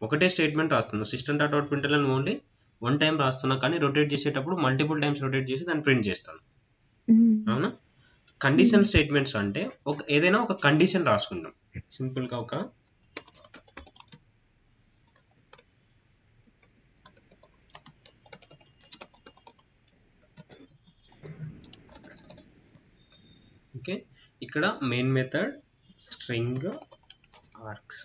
ఒకటే స్టేట్మెంట్ రాస్తున్నా system dot out printer అని ఓన్లీ వన్ టైం రాస్తున్నా కానీ రొటేట్ చేసేటప్పుడు మల్టిపుల్ టైమ్స్ రొటేట్ చేసి దాన్ని ప్రింట్ చేస్తాను మ్మ్. అవునా కండిషన్ స్టేట్మెంట్స్ అంటే ఒక ఏదైనా ఒక కండిషన్ రాసుకుంటాం సింపుల్ గా ఒక ఓకే ఇక్కడ main method string args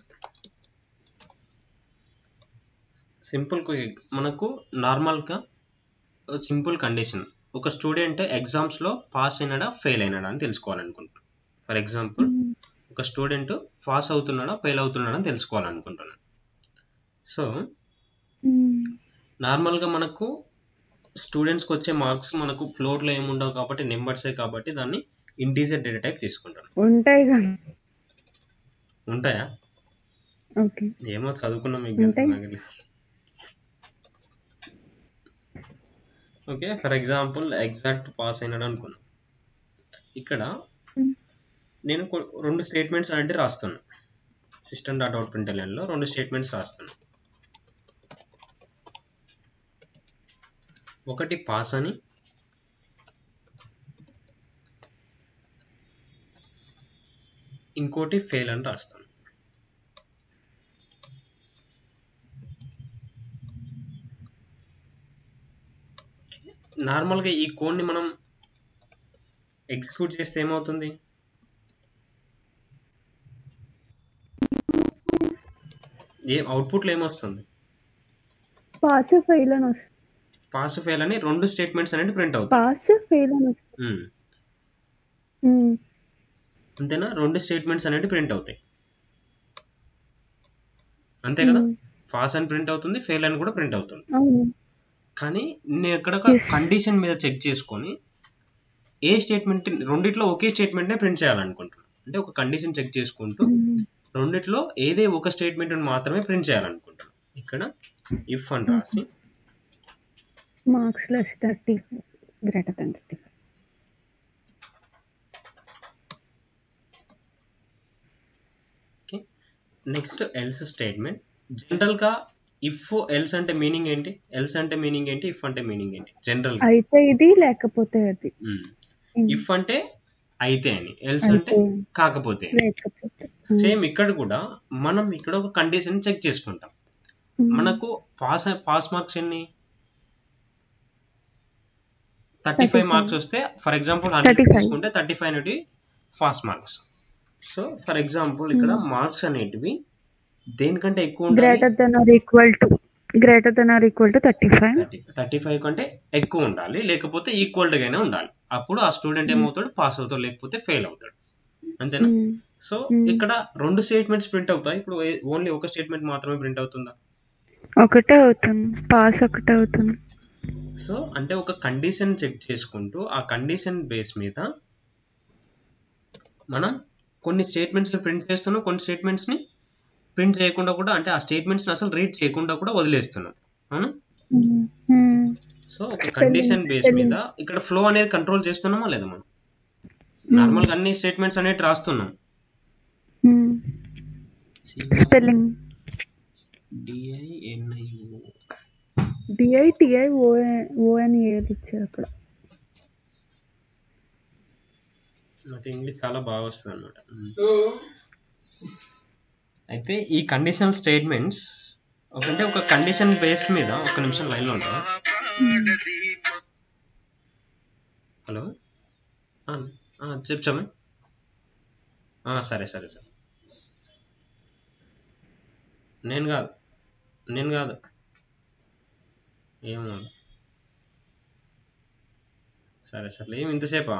simple మనకు నార్మల్గా సింపుల్ కండిషన్ ఒక స్టూడెంట్ ఎగ్జామ్స్లో పాస్ అయినాడా ఫెయిల్ అయినాడా అని తెలుసుకోవాలనుకుంటున్నాను ఫర్ ఎగ్జాంపుల్ మ్మ్. ఒక స్టూడెంట్ పాస్ అవుతున్నాడా ఫెయిల్ అవుతున్నాడా అని తెలుసుకోవాలనుకుంటున్నాను సో మ్మ్. నార్మల్గా మనకు స్టూడెంట్స్కి వచ్చే మార్క్స్ మనకు ఫ్లోర్లో ఏముండవు కాబట్టి నెంబర్సే కాబట్టి దాన్ని ఇంటీజర్ డేటా టైప్ తీసుకుంటాను ఉంటాయి కదా ఉంటాయా ఓకే ఏమో చదువుకున్నాం మీకు తెలుసు ఉంటాయి. నాకు తెలియదు. Okay for example exact pass అయినాడు అనుకున్నాం ఇక్కడ మ్మ్. నేను కొ- రెండు స్టేట్మెంట్స్ అంటే రాస్తున్నా సిస్టమ్ డాట్ అవుట్ ప్రింట్ లో రెండు స్టేట్మెంట్స్ రాస్తున్నా ఒకటి పాస్ అని ఇంకోటి ఫెయిల్ అని రాస్తాను నార్మల్గా ఈ కోడ్ని మనం ఎగ్జిక్యూట్ చేస్తే ఏమవుతుంది ఏ అవుట్పుట్లో ఏమొస్తుంది పాస్ ఫెయిల్ అని వస్తుంది పాస్ ఫెయిల్ అని రెండు స్టేట్మెంట్స్ అనేది ప్రింట్ అవుతాయి పాస్ ఫెయిల్ అని వస్తుంది ఉమ్. మ్మ్. అంతేనా రెండు స్టేట్మెంట్స్ అనేవి ప్రింట్ అవుతాయి అంతే కదా మ్మ్. పాస్ అని ప్రింట్ అవుతుంది ఫెయిల్ అని కూడా ప్రింట్ అవుతుంది అవును కానీ నేను ఎక్కడ ఒక Yes. కండిషన్ మీద చెక్ చేసుకొని ఏ స్టేట్మెంట్ రెండిట్లో ఒకే స్టేట్మెంట్నే ప్రింట్ చేయాలనుకుంటున్నాను అంటే ఒక కండిషన్ చెక్ చేసుకుంటూ మ్మ్. రెండిట్లో ఏదే ఒక స్టేట్మెంట్ మాత్రమే ప్రింట్ చేయాలనుకుంటున్నాను ఇక్కడ ఇఫ్ అని రాసి marks less thirty greater than thirty five next else statement general గా ఇఫ్ ఎల్స్ అంటే మీనింగ్ ఏంటి ఎల్స్ అంటే మీనింగ్ ఏంటి ఇఫ్ అంటే మీనింగ్ ఏంటి జనరల్ గా అయితే ఇది లేకపోతే అది ఇఫ్ అంటే అయితే అని ఎల్స్ అంటే అయితే. కాకపోతే లేకపోతే సేమ్ ఇక్కడ కూడా మనం ఇక్కడ ఒక కండిషన్ చెక్ చేసుకుంటాం మ్మ్. మనకు పాస్ పాస్ మార్క్స్ ఎన్ని థర్టీ ఫైవ్ 35. మార్క్స్ వస్తే ఫర్ ఎగ్జాంపుల్ హండ్రెడ్ 35. తీసుకుంటే థర్టీ ఫైవ్ అనేటివి pass marks so for example ఇక్కడ మార్క్స్ అనేటివి దేనికంటే ఎక్కువ ఉండాలి greater than or equal to greater than or equal to thirty five thirty thirty five కంటే ఎక్కువ ఉండాలి లేకపోతే ఈక్వల్ గానే ఉండాలి అప్పుడు ఆ స్టూడెంట్ ఏమవుతాడు పాస్ అవుతాడు లేకపోతే ఫెయిల్ అవుతాడు అంతేనా సో Hmm. ఇక్కడ రెండు స్టేట్మెంట్స్ ప్రింట్ అవుతాయి ఇప్పుడు ఓన్లీ ఒక స్టేట్మెంట్ మాత్రమే ప్రింట్ అవుతుందా ఒకటే అవుతుంది పాస్ ఒకటే అవుతుంది సో అంటే ఒక కండిషన్ చెక్ చేసుకుంటూ ఆ కండిషన్ బేస్ మీద మనం కొన్ని స్టేట్మెంట్స్ ప్రింట్ చేస్తున్నాం కొన్ని స్టేట్మెంట్స్ ని ప్రింట్ చేయకుండా కూడా అంటే ఆ స్టేట్మెంట్స్ అసలు రీడ్ చేయకుండా కూడా వదిలేస్తున్నాం అవునా మ్మ్. మ్మ్. సో ఒక Spelling, కండిషన్ బేస్ spelling. మీద ఇక్కడ ఫ్లో అనేది కంట్రోల్ చేస్తున్నామా లేదా మనం నార్మల్ గా అన్ని స్టేట్మెంట్స్ అనేవి రాస్తున్నాం మ్మ్. స్పెల్లింగ్ డిఐఎన్ఐఓ డిఐటిఐ ఓఎన్ ఏది ఇచ్చారు అక్కడ నాకు ఇంగ్లీష్ చాలా బాగా వస్తుంది అనమాట అయితే ఈ కండిషనల్ స్టేట్మెంట్స్ అంటే ఒక కండిషన్ బేస్ మీద ఒక నిమిషం లైన్లో ఉంటా హలో చెప్తామే సరే సరే సరే నేను కాదు నేను కాదు ఏమో సరే సరే ఏమి ఇంతసేపా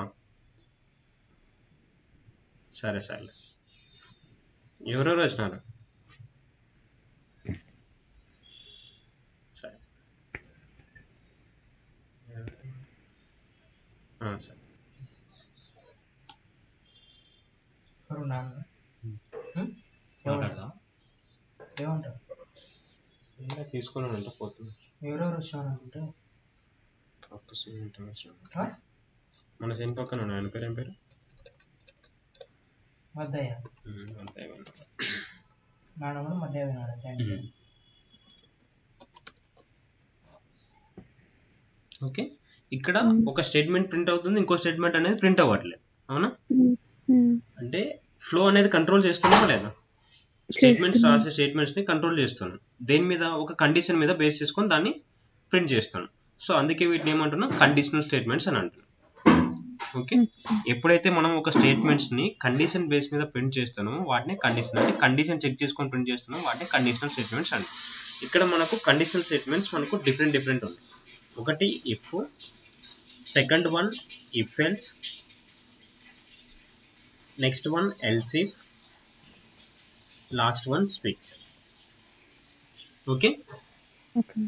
సరే సరే ఎవరెవరు వచ్చినారు సరే ఆ, సరే మాట్లాడదా ఏమంటారు ఇంకా తీసుకొని ఉంటా పోతుంది ఎవరెవరు వచ్చారనుకుంటే పప్పు సిమెంట్ వచ్చిన మన సెన్ పక్కన ఉన్నాడు ఆయన పేరు ఏం పేరు మద్దయ్య ఉమ్, అంతే ఇవ్వండి. నాన్న కూడా మధ్య వినాడు థ్యాంక్ యూ ఉమ్. ఓకే ఇక్కడ ఒక స్టేట్మెంట్ ప్రింట్ అవుతుంది ఇంకో స్టేట్మెంట్ అనేది ప్రింట్ అవ్వట్లేదు అవునా ఉమ్, ఉమ్, అంటే ఫ్లో అనేది కంట్రోల్ చేస్తున్నామా లేదా స్టేట్మెంట్స్ రాసే స్టేట్మెంట్స్ ని కంట్రోల్ చేస్తున్నాం దేని మీద ఒక కండిషన్ మీద బేస్ చేసుకొని దాన్ని ప్రింట్ చేస్తాను సో అందుకే వీటిని ఏమంటున్నాం కండిషనల్ స్టేట్మెంట్స్ అని అంటున్నాం ఓకే ఎప్పుడైతే మనం ఒక స్టేట్మెంట్స్ ని కండిషన్ బేస్ మీద ప్రింట్ చేస్తున్నామో వాటిని కండిషన్ అంటే కండిషన్ చెక్ చేసుకొని ప్రింట్ చేస్తున్నాం వాటిని కండిషనల్ స్టేట్మెంట్స్ అంటాం ఇక్కడ మనకు కండిషనల్ స్టేట్మెంట్స్ మనకు డిఫరెంట్ డిఫరెంట్ ఉన్నాయి ఒకటి if second one if else next one else if last one switch okay okay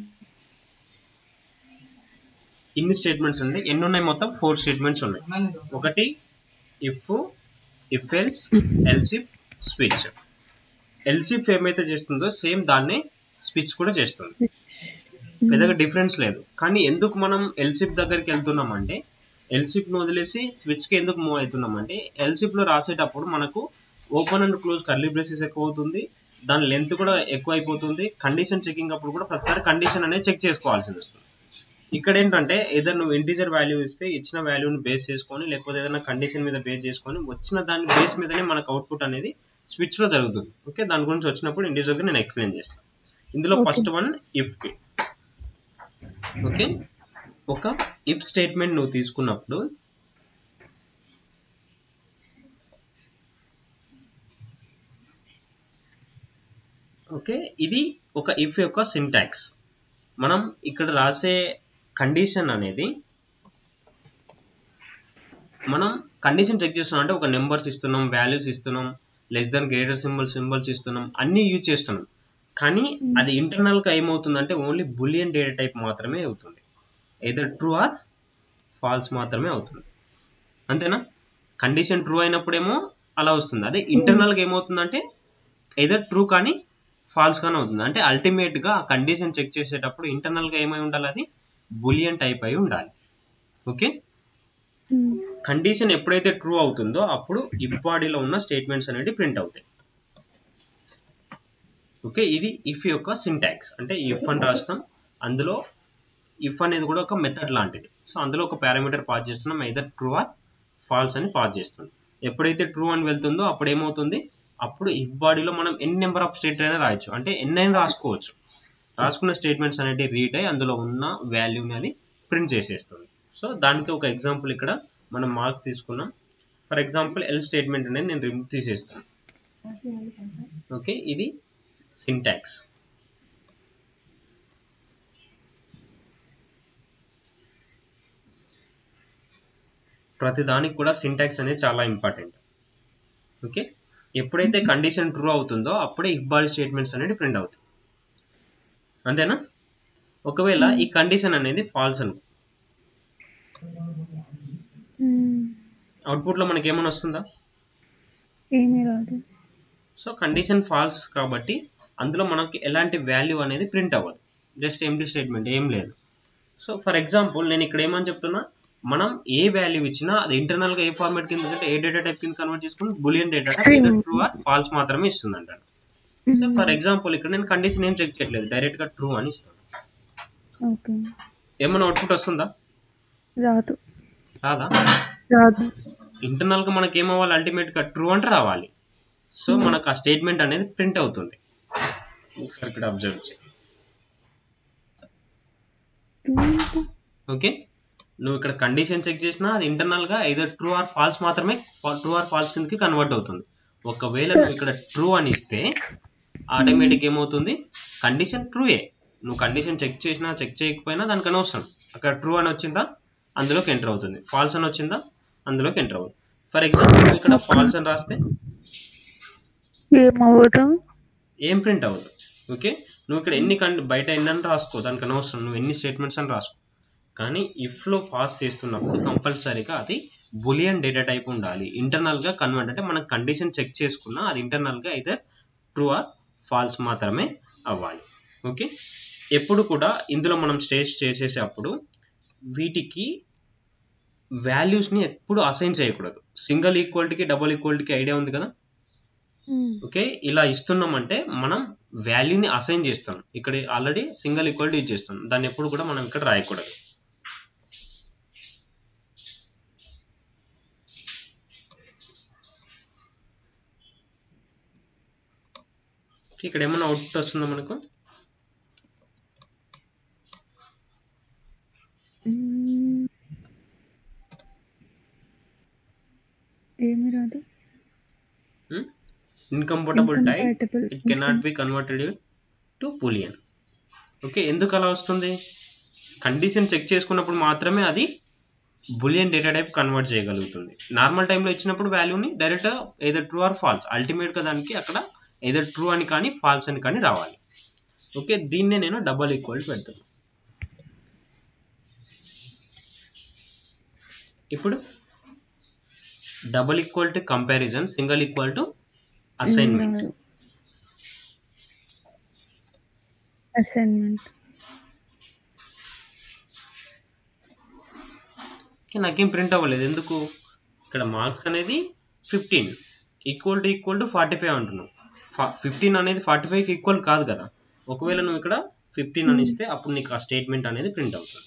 ఇన్ని స్టేట్మెంట్స్ ఉన్నాయి ఎన్ని ఉన్నాయి మొత్తం ఫోర్ స్టేట్మెంట్స్ ఉన్నాయి ఒకటి if if else else if switch else if ఏమైతే చేస్తుందో సేమ్ దాన్నే స్విచ్ కూడా చేస్తుంది పెద్దగా డిఫరెన్స్ లేదు కానీ ఎందుకు మనం ఎల్సిప్ దగ్గరికి వెళ్తున్నాం అంటే ఎల్సిప్ ను వదిలేసి స్విచ్ కి ఎందుకు మూవ్ అవుతున్నాం అంటే ఎల్సిప్ లో రాసేటప్పుడు మనకు open and close curly braces ఎక్కువ అవుతుంది దాని లెంత్ కూడా ఎక్కువ అయిపోతుంది కండిషన్ చెకింగ్ అప్పుడు కూడా ప్రతిసారి కండిషన్ అనేది చెక్ చేసుకోవాల్సి వస్తుంది ఇక్కడ ఏంటంటే ఏదైనా నువ్వు ఇంటీజర్ వాల్యూ ఇస్తే ఇచ్చిన వాల్యూని బేస్ చేసుకొని లేకపోతే ఏదైనా కండిషన్ మీద బేస్ చేసుకొని వచ్చిన దాని బేస్ మీదనే మనకు అవుట్పుట్ అనేది స్విచ్ లో జరుగుతుంది ఓకే దాని గురించి వచ్చినప్పుడు ఇంటీజర్ కి నేను ఎక్స్ప్లెయిన్ చేస్తాను ఇందులో Okay. ఫస్ట్ వన్ ఇఫ్ కి ఓకే ఒక ఇఫ్ స్టేట్మెంట్ నువ్వు తీసుకున్నప్పుడు ఓకే ఇది ఒక ఇఫ్ యొక్క సింటాక్స్ మనం ఇక్కడ రాసే కండిషన్ అనేది మనం కండిషన్ చెక్ చేస్తున్నాం అంటే ఒక నెంబర్స్ ఇస్తున్నాం వాల్యూస్ ఇస్తున్నాం less than greater symbol symbols ఇస్తున్నాం అన్ని యూజ్ చేస్తున్నాం కానీ అది ఇంటర్నల్ గా ఏమవుతుందంటే ఓన్లీ బులియన్ డేటా టైప్ మాత్రమే అవుతుంది ఏదర్ ట్రూ ఆర్ ఫాల్స్ మాత్రమే అవుతుంది అంతేనా కండిషన్ ట్రూ అయినప్పుడేమో అలా వస్తుంది అదే ఇంటర్నల్ గా ఏమవుతుందంటే ఏదర్ ట్రూ కానీ ఫాల్స్ కానీ అవుతుంది అంటే అల్టిమేట్ గా ఆ కండిషన్ చెక్ చేసేటప్పుడు ఇంటర్నల్ గా ఏమై ఉండాలి అది బులియన్ టైప్ అయి ఉండాలి ఓకే ఉమ్, కండిషన్ ఎప్పుడైతే ట్రూ అవుతుందో అప్పుడు ఇఫ్ బాడీలో ఉన్న స్టేట్మెంట్స్ అనేవి ప్రింట్ అవుతాయి ఓకే ఇది ఇఫ్ యొక్క సింటాక్స్ అంటే ఇఫ్ అని రాస్తాం అందులో ఇఫ్ అనేది కూడా ఒక మెథడ్ లాంటిది సో అందులో ఒక పారామీటర్ పాస్ చేస్తున్నాం either ట్రూ ఆర్ ఫాల్స్ అని పాస్ చేస్తుంది ఎప్పుడైతే ట్రూ అని వెళ్తుందో అప్పుడు ఏమవుతుంది అప్పుడు ఇఫ్ బాడీలో మనం ఎన్ని నెంబర్ ఆఫ్ స్టేట్ అయినా రాయొచ్చు అంటే ఎన్నైనా రాసుకోవచ్చు రాసుకున్న స్టేట్మెంట్స్ అనేవి రీడ్ అయ్యి అందులో ఉన్న వాల్యూని అది ప్రింట్ చేసేస్తుంది సో దానికి ఒక ఎగ్జాంపుల్ ఇక్కడ మనం మార్క్స్ తీసుకున్నాం ఫర్ ఎగ్జాంపుల్ ఎల్ స్టేట్మెంట్ అనేది నేను రిమూవ్ తీసేస్తాను ఓకే ఇది సింటాక్స్ ప్రతి దానికి కూడా సింటాక్స్ అనేది చాలా ఇంపార్టెంట్ ఓకే ఎప్పుడైతే కండిషన్ ట్రూ అవుతుందో అప్పుడే ఇఫ్ బాడీ స్టేట్మెంట్స్ అనేది ప్రింట్ అవుతాయి అంతేనా ఒకవేళ ఈ కండిషన్ అనేది ఫాల్స్ అనుకో ఉమ్, అవుట్పుట్ లో మనకి ఏమైనా వస్తుందా ఏమీ రాదు సో కండిషన్ ఫాల్స్ కాబట్టి అందులో మనకి ఎలాంటి వాల్యూ అనేది ప్రింట్ అవ్వదు జస్ట్ ఎంటీ స్టేట్మెంట్ ఏం లేదు సో ఫర్ ఎగ్జాంపుల్ నేను ఇక్కడ ఏమని చెప్తున్నా మనం ఏ వాల్యూ ఇచ్చినా అది ఇంటర్నల్ గా ఏ ఫార్మాట్ కింద అంటే ఏ డేటా టైప్ కింద కన్వర్ట్ చేసుకుని boolean data type true or false మాత్రమే ఇస్తుంది అంటారు సో ఫర్ ఎగ్జాంపుల్ ఇక్కడ నేను కండిషన్ ఏం చెక్ చేయట్లేదు డైరెక్ట్ గా ట్రూ అని ఇస్తాను ఓకే ఏమైనా అవుట్పుట్ వస్తుందా రాదు రాదా రాదు ఇంటర్నల్ గా మనకి ఏమవ్వాలి అల్టిమేట్ గా ట్రూ అంటే రావాలి సో మనకు ఆ స్టేట్మెంట్ అనేది ప్రింట్ అవుతుంది ఒకసారి ఇక్కడ అబ్జర్వ్ చేయి ఓకే నువ్వు ఇక్కడ కండిషన్ చెక్ చేసినా అది ఇంటర్నల్ గా ఏదో ట్రూ ఆర్ ఫాల్స్ మాత్రమే ట్రూ ఆర్ ఫాల్స్ కిందకి కన్వర్ట్ అవుతుంది ఒకవేళ నువ్వు ఇక్కడ ట్రూ అని ఇస్తే ఆటోమేటిక్ ఏమవుతుంది కండిషన్ ట్రూయే నువ్వు కండిషన్ చెక్ చేసినా చెక్ చేయకపోయినా దానికి అనవసరం అక్కడ ట్రూ అని వచ్చిందా అందులోకి ఎంటర్ అవుతుంది ఫాల్స్ అని వచ్చిందా అందులోకి ఎంటర్ అవుతుంది ఫర్ ఎగ్జాంపుల్ ఇక్కడ ఫాల్స్ అని రాస్తే ఏమవ్వదు ఏం ప్రింట్ అవ్వదు ఓకే నువ్వు ఇక్కడ ఎన్ని కండి బయట ఎన్ని అని రాసుకో దానికి అనవసరం నువ్వు ఎన్ని స్టేట్మెంట్స్ అని రాసుకో కానీ ఇఫ్ లో పాస్ చేస్తున్నప్పుడు కంపల్సరీగా అది బులియన్ డేటా టైప్ ఉండాలి ఇంటర్నల్ గా కన్వర్ట్ అంటే మనం కండిషన్ చెక్ చేసుకున్నా అది ఇంటర్నల్ గా అయితే ట్రూ ఆర్ ఫాల్స్ మాత్రమే అవ్వాలి ఓకే ఎప్పుడు కూడా ఇందులో మనం స్టేజ్ చేసేటప్పుడు వీటికి వాల్యూస్ ని ఎప్పుడు అసైన్ చేయకూడదు సింగిల్ ఈక్వాలిటీకి డబుల్ ఈక్వాలిటీకి ఐడియా ఉంది కదా ఓకే ఇలా ఇస్తున్నామంటే మనం వాల్యూని అసైన్ చేస్తాం ఇక్కడ ఆల్రెడీ సింగిల్ ఈక్వాలిటీ యూజ్ చేస్తాం దాన్ని ఎప్పుడు కూడా మనం ఇక్కడ రాయకూడదు ఇక్కడ ఏమైనా అవుట్పుట్ వస్తుందా మనకు మ్మ్. ఏమి రాదు incompatible type Incompatible. It cannot be converted to boolean okay ఎందుకు అలా వస్తుంది కండిషన్ చెక్ చేసుకున్నప్పుడు మాత్రమే అది బులియన్ డేటా టైప్ కన్వర్ట్ చేయగలుగుతుంది నార్మల్ టైంలో ఇచ్చినప్పుడు వాల్యూని direct either true or false అల్టిమేట్గా దానికి అక్కడ ఏదర్ ట్రూ అని కానీ ఫాల్స్ అని కానీ రావాలి ఓకే దీన్నే నేను డబల్ ఈక్వల్ పెడతాను ఇప్పుడు double equal to comparison single equal to assignment assignment నాకేం ప్రింట్ అవ్వలేదు ఎందుకు ఇక్కడ మార్క్స్ అనేది fifteen equal to equal to forty five అంటున్నావు ఫిఫ్టీన్ అనేది ఫార్టీ ఫైవ్కి ఈక్వల్ కాదు కదా ఒకవేళ నువ్వు ఇక్కడ ఫిఫ్టీన్ అని ఇస్తే అప్పుడు నీకు ఆ స్టేట్మెంట్ అనేది ప్రింట్ అవుతుంది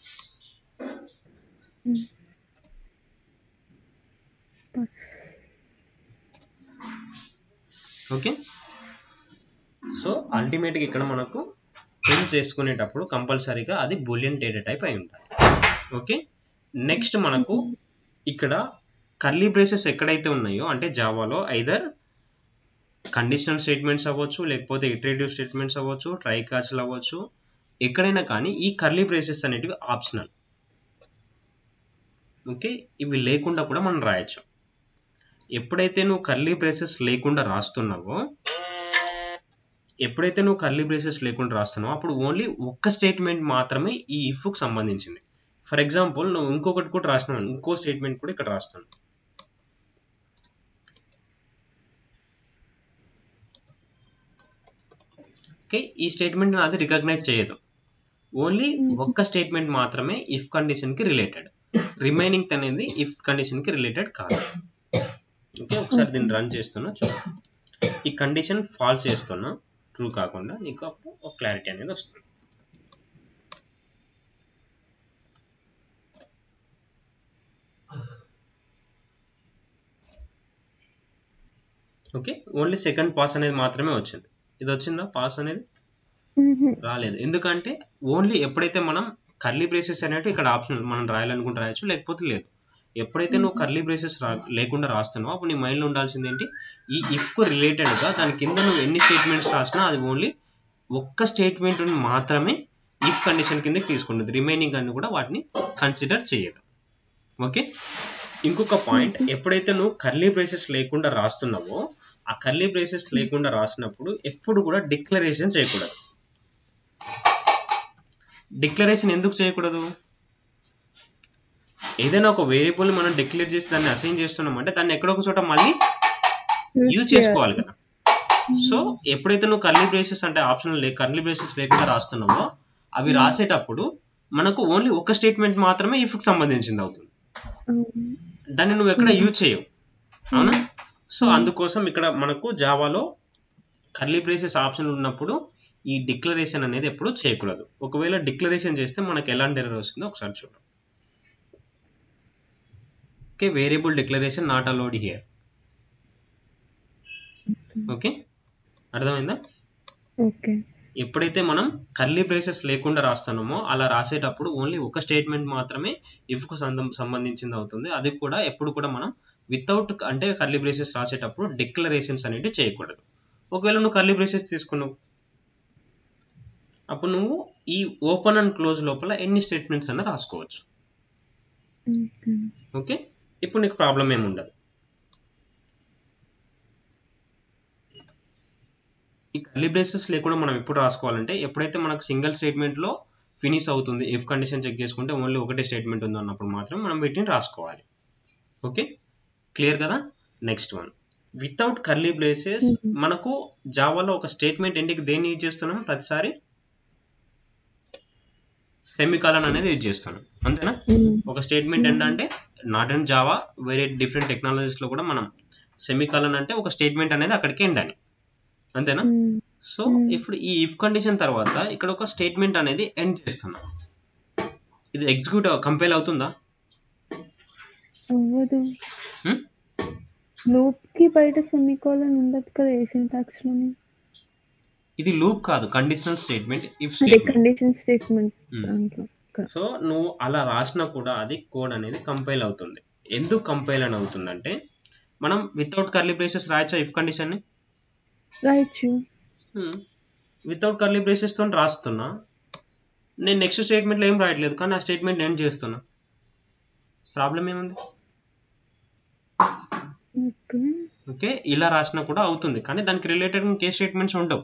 ఓకే సో అల్టిమేట్గా ఇక్కడ మనకు ప్రింట్ చేసుకునేటప్పుడు కంపల్సరీగా అది బులియన్ డేటా టైప్ అయి ఉండాలి ఓకే నెక్స్ట్ మనకు ఇక్కడ కర్లీ బ్రేసెస్ ఎక్కడైతే ఉన్నాయో అంటే జావాలో ఐదర్ కండిషనల్ స్టేట్మెంట్స్ అవ్వచ్చు లేకపోతే ఇటరేటివ్ స్టేట్మెంట్స్ అవ్వచ్చు ట్రై క్యాచ్లు అవ్వచ్చు ఎక్కడైనా కానీ ఈ కర్లీ బ్రేసెస్ అనేటివి ఆప్షనల్ ఓకే ఇవి లేకుండా కూడా మనం రాయొచ్చు ఎప్పుడైతే నువ్వు కర్లీ బ్రేసెస్ లేకుండా రాస్తున్నావో ఎప్పుడైతే నువ్వు కర్లీ బ్రేసెస్ లేకుండా రాస్తున్నావో అప్పుడు ఓన్లీ ఒక్క స్టేట్మెంట్ మాత్రమే ఈ ఇఫ్కి సంబంధించింది ఫర్ ఎగ్జాంపుల్ నువ్వు ఇంకొకటి కూడా రాసినావు ఇంకో స్టేట్మెంట్ కూడా ఇక్కడ రాస్తాను ఓకే ఈ స్టేట్మెంట్ అది రికగ్నైజ్ చేయదు ఓన్లీ ఒక్క స్టేట్మెంట్ మాత్రమే ఇఫ్ కండిషన్ కి రిలేటెడ్ రిమైనింగ్ అనేది ఇఫ్ కండిషన్ కి రిలేటెడ్ కాదు ఓకే ఒకసారి దీన్ని రన్ చేస్తున్నా చూడండి ఈ కండిషన్ ఫాల్స్ చేస్తున్నా ట్రూ కాకుండా నీకు అప్పుడు ఒక క్లారిటీ అనేది వస్తుంది ఓకే ఓన్లీ సెకండ్ పాస్ అనేది మాత్రమే వచ్చింది ఇది వచ్చిందా పాస్ అనేది రాలేదు ఎందుకంటే ఓన్లీ ఎప్పుడైతే మనం కర్లీ బ్రేసెస్ అనేవి ఇక్కడ ఆప్షనల్ మనం రాయాలనుకుంటే రాయొచ్చు లేకపోతే లేదు ఎప్పుడైతే నువ్వు కర్లీ బ్రేసెస్ రా లేకుండా రాస్తున్నావో అప్పుడు నీ మైండ్లో ఉండాల్సింది ఏంటి ఈ ఇఫ్కు రిలేటెడ్గా దాని కింద నువ్వు ఎన్ని స్టేట్మెంట్స్ రాసినా అది ఓన్లీ ఒక్క స్టేట్మెంట్ మాత్రమే ఇఫ్ కండిషన్ కిందకి తీసుకుంటుంది రిమైనింగ్ అన్ని కూడా వాటిని కన్సిడర్ చేయదు ఓకే ఇంకొక పాయింట్ ఎప్పుడైతే నువ్వు కర్లీ బ్రేసెస్ లేకుండా రాస్తున్నావో ఆ కర్లీ బ్రేసెస్ లేకుండా రాసినప్పుడు ఎప్పుడు కూడా డిక్లరేషన్ చేయకూడదు డిక్లరేషన్ ఎందుకు చేయకూడదు ఏదైనా ఒక వేరియబుల్ మనం డిక్లేర్ చేసి దాన్ని అసైన్ చేస్తున్నాం అంటే దాన్ని ఎక్కడో ఒక చోట మళ్ళీ యూజ్ చేసుకోవాలి కదా సో ఎప్పుడైతే నువ్వు కర్లీ బ్రేసెస్ అంటే ఆప్షనల్ లే కర్లీ బ్రేసెస్ లేకుండా రాస్తున్నావో అవి రాసేటప్పుడు మనకు ఓన్లీ ఒక స్టేట్మెంట్ మాత్రమే ఇఫ్కి సంబంధించింది అవుతుంది దాన్ని నువ్వు ఎక్కడ యూజ్ చేయవు అవునా సో అందుకోసం ఇక్కడ మనకు జావాలో కర్లీ బ్రేసెస్ ఆప్షన్ ఉన్నప్పుడు ఈ డిక్లరేషన్ అనేది ఎప్పుడు చేయకూడదు ఒకవేళ డిక్లరేషన్ చేస్తే మనకు ఎలాంటి ఎర్రర్ వస్తుందో ఒకసారి చూడండి okay variable declaration not allowed here okay అర్థమైందా ఓకే ఎప్పుడైతే మనం కర్లీ బ్రేసెస్ లేకుండా రాస్తున్నామో అలా రాసేటప్పుడు ఓన్లీ ఒక స్టేట్మెంట్ మాత్రమే ఇఫ్కు సంబంధించింది అవుతుంది అది కూడా ఎప్పుడు కూడా మనం వితౌట్ అంటే కర్లీ బ్రేసెస్ రాసేటప్పుడు డిక్లరేషన్స్ అనేవి చేయకూడదు ఒకవేళ నువ్వు కర్లీ బ్రేసెస్ తీసుకున్నావు అప్పుడు నువ్వు ఈ ఓపెన్ అండ్ క్లోజ్ లోపల ఎన్ని స్టేట్మెంట్స్ అన్నా రాసుకోవచ్చు ఓకే ఇప్పుడు నీకు ప్రాబ్లం ఏమి ఉండదు ఈ కర్లీ బ్రేసెస్ లేకుండా మనం ఎప్పుడు రాసుకోవాలంటే ఎప్పుడైతే మనకు సింగిల్ స్టేట్మెంట్ లో ఫినిష్ అవుతుంది ఎఫ్ కండిషన్ చెక్ చేసుకుంటే ఓన్లీ ఒకటే స్టేట్మెంట్ ఉంది అన్నప్పుడు మాత్రం మనం వీటిని రాసుకోవాలి ఓకే క్లియర్ కదా next one without curly braces మనకు జావాలో ఒక స్టేట్మెంట్ ఎండికి దేన్ని యూజ్ చేస్తున్నాం ప్రతిసారి సెమికాలన్ అనేది యూజ్ చేస్తున్నాం అంతేనా ఒక స్టేట్మెంట్ ఏంటంటే నాట్ అండ్ జావా వేరే డిఫరెంట్ టెక్నాలజీస్ లో కూడా మనం సెమికాలన్ అంటే ఒక స్టేట్మెంట్ అనేది అక్కడికి ఎండ్ అని అంతేనా సో ఇప్పుడు ఈ ఇఫ్ కండిషన్ తర్వాత ఇక్కడ ఒక స్టేట్మెంట్ అనేది ఎండ్ చేస్తున్నాం ఇది ఎగ్జిక్యూట్ కంపేల్ అవుతుందా అవ్వదు లూప్ కి బయట సెమికోలన్ ఉండదు కదా ఏ సింటాక్స్ లోని ఇది లూప్ కాదు కండిషనల్ స్టేట్మెంట్ ఇఫ్ అదే స్టేట్మెంట్ కండిషన్ స్టేట్మెంట్ Hmm. దాంట్లో సో నువ్వు అలా రాసినా కూడా అది కోడ్ అనేది కంపైల్ అవుతుంది ఎందుకు కంపైల్ అని అవుతుందంటే మనం వితౌట్ కర్లీ బ్రేసెస్ రాయచ్చా ఇఫ్ కండిషన్ ని రాయొచ్చు వితౌట్ కర్లీ బ్రేసెస్ తో రాస్తున్నా నేను నెక్స్ట్ స్టేట్మెంట్ లో ఏం రాయట్లేదు కానీ ఆ స్టేట్మెంట్ ఎండ్ చేస్తున్నా ప్రాబ్లం ఏముంది ఓకే ఓకే ఇలా రాసినా కూడా అవుతుంది కానీ దానికి రిలేటెడ్ ఇంకే స్టేట్మెంట్స్ ఉండవు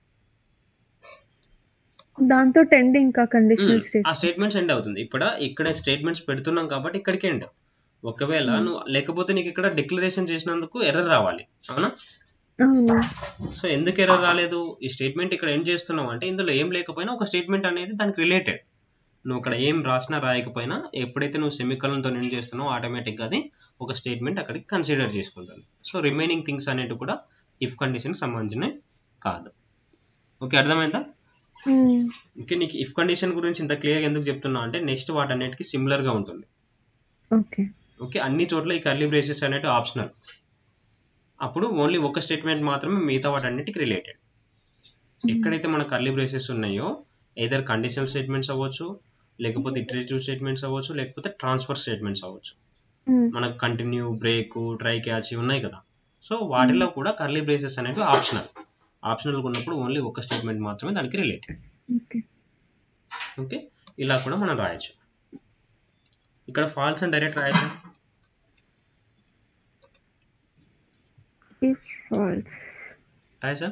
దాంతో టెండ్ ఇంకా కండిషనల్ ఆ స్టేట్ స్టేట్మెంట్స్ ఎండ్ అవుతుంది ఇక్కడ ఇక్కడ స్టేట్మెంట్స్ పెడుతున్నాం కాబట్టి ఇక్కడికి ఎండ్ ఒకవేళ నువ్వు లేకపోతే నీకు ఇక్కడ డిక్లరేషన్ చేసినందుకు ఎర్రర్ రావాలి అవునా అవును సో ఎందుకు ఎర్రర్ రాలేదు ఈ స్టేట్మెంట్ ఇక్కడ ఎండ్ చేస్తున్నావు అంటే ఇందులో ఏం లేకపోయినా ఒక స్టేట్మెంట్ అనేది దానికి రిలేటెడ్ నువ్వు ఇక్కడ ఏం రాసినా రాయకపోయినా ఎప్పుడైతే నువ్వు సెమికలన్తో ఎండ్ చేస్తున్నావో ఆటోమేటిక్గా అది ఒక స్టేట్మెంట్ అక్కడికి కన్సిడర్ చేసుకుంటుంది సో రిమైనింగ్ థింగ్స్ అనేవి కూడా ఇఫ్ కండిషన్ సంబంధించినవి కాదు ఓకే అర్థమైందా Hmm. ఓకే నీకు ఇఫ్ కండిషన్ గురించి ఇంత క్లియర్గా ఎందుకు చెప్తున్నా అంటే నెక్స్ట్ వాటన్నిటికీ సిమిలర్ గా ఉంటుంది ఓకే ఓకే అన్ని చోట్ల ఈ కర్లీ బ్రేసెస్ అనేవి ఆప్షనల్ అప్పుడు ఓన్లీ ఒక స్టేట్మెంట్ మాత్రమే మిగతా వాటన్నిటికి రిలేటెడ్ ఎక్కడైతే మన కర్లీ బ్రేసెస్ ఉన్నాయో ఏదర్ కండిషనల్ స్టేట్మెంట్స్ అవ్వచ్చు లేకపోతే ఇటరేటివ్ స్టేట్మెంట్స్ అవ్వచ్చు లేకపోతే ట్రాన్స్ఫర్ స్టేట్మెంట్స్ అవ్వచ్చు Hmm. మనకు కంటిన్యూ బ్రేక్ ట్రై క్యాచ్ ఉన్నాయి కదా సో వాటిలో కూడా కర్లీ బ్రేసెస్ అనేవి ఆప్షనల్ ఆప్షనల్ ఉన్నప్పుడు ఓన్లీ ఒక స్టేట్మెంట్ మాత్రమే దానికి రిలేటెడ్ ఓకే ఓకే ఇలా కూడా మనం రాయొచ్చు ఇక్కడ ఫాల్స్ అని డైరెక్ట్ రాయొచ్చు ఇఫ్ ఫాల్స్ రాయచ్చా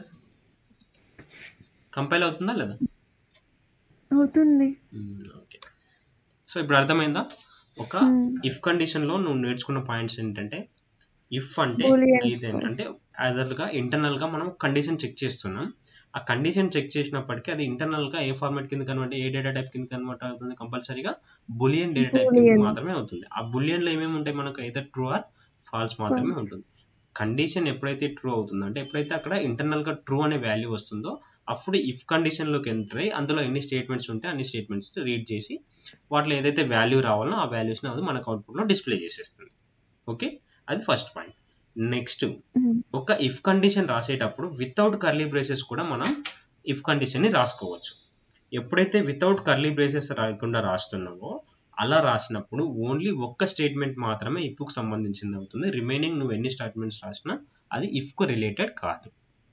కంపైల్ అవుతుందా లేదా అవుతుంది ఓకే సో ఇప్పుడు అర్థమైందా ఒక Hmm. ఇఫ్ కండిషన్ లో నువ్వు నేర్చుకున్న పాయింట్స్ ఏంటంటే ఇఫ్ అంటే Boolean ఇది అంటే అదర్ గా ఇంటర్నల్ గా మనం కండిషన్ చెక్ చేస్తున్నాం ఆ కండిషన్ చెక్ చేసినప్పటికీ అది ఇంటర్నల్ గా ఏ ఫార్మాట్ కింద కన్వర్ట్ ఏ డేటా టైప్ కింద కన్వర్ట్ అవుతుంది కంపల్సరీగా బులియన్ డేటా టైప్ కింద Boolean. మాత్రమే అవుతుంది ఆ బులియన్ లో ఏమేమి ఉంటాయి మనకు ఏదో ట్రూ ఆర్ ఫాల్స్ మాత్రమే ఉంటుంది కండిషన్ ఎప్పుడైతే ట్రూ అవుతుందో అంటే ఎప్పుడైతే అక్కడ ఇంటర్నల్ గా ట్రూ అనే వాల్యూ వస్తుందో అప్పుడు ఇఫ్ కండిషన్ లోకి ఎంటర్ అయ్యి అందులో ఎన్ని స్టేట్మెంట్స్ ఉంటే అన్ని స్టేట్మెంట్స్ రీడ్ చేసి వాటిలో ఏదైతే వాల్యూ రావాలో ఆ వాల్యూస్ అది మనకు అవుట్పుట్ లో డిస్ప్లే చేసేస్తుంది ఓకే అది ఫస్ట్ పాయింట్ నెక్స్ట్ Hmm. ఒక ఇఫ్ కండిషన్ రాసేటప్పుడు వితౌట్ కర్లీ బ్రేసెస్ కూడా మనం ఇఫ్ కండిషన్ ని రాసుకోవచ్చు ఎప్పుడైతే వితౌట్ కర్లీ బ్రేసెస్ రాకుండా రాస్తున్నావో అలా రాసినప్పుడు ఓన్లీ ఒక్క స్టేట్మెంట్ మాత్రమే if కు సంబంధించింది అవుతుంది రిమైనింగ్ నువ్వు ఎన్ని స్టేట్మెంట్స్ రాసినా అది if కు రిలేటెడ్ కాదు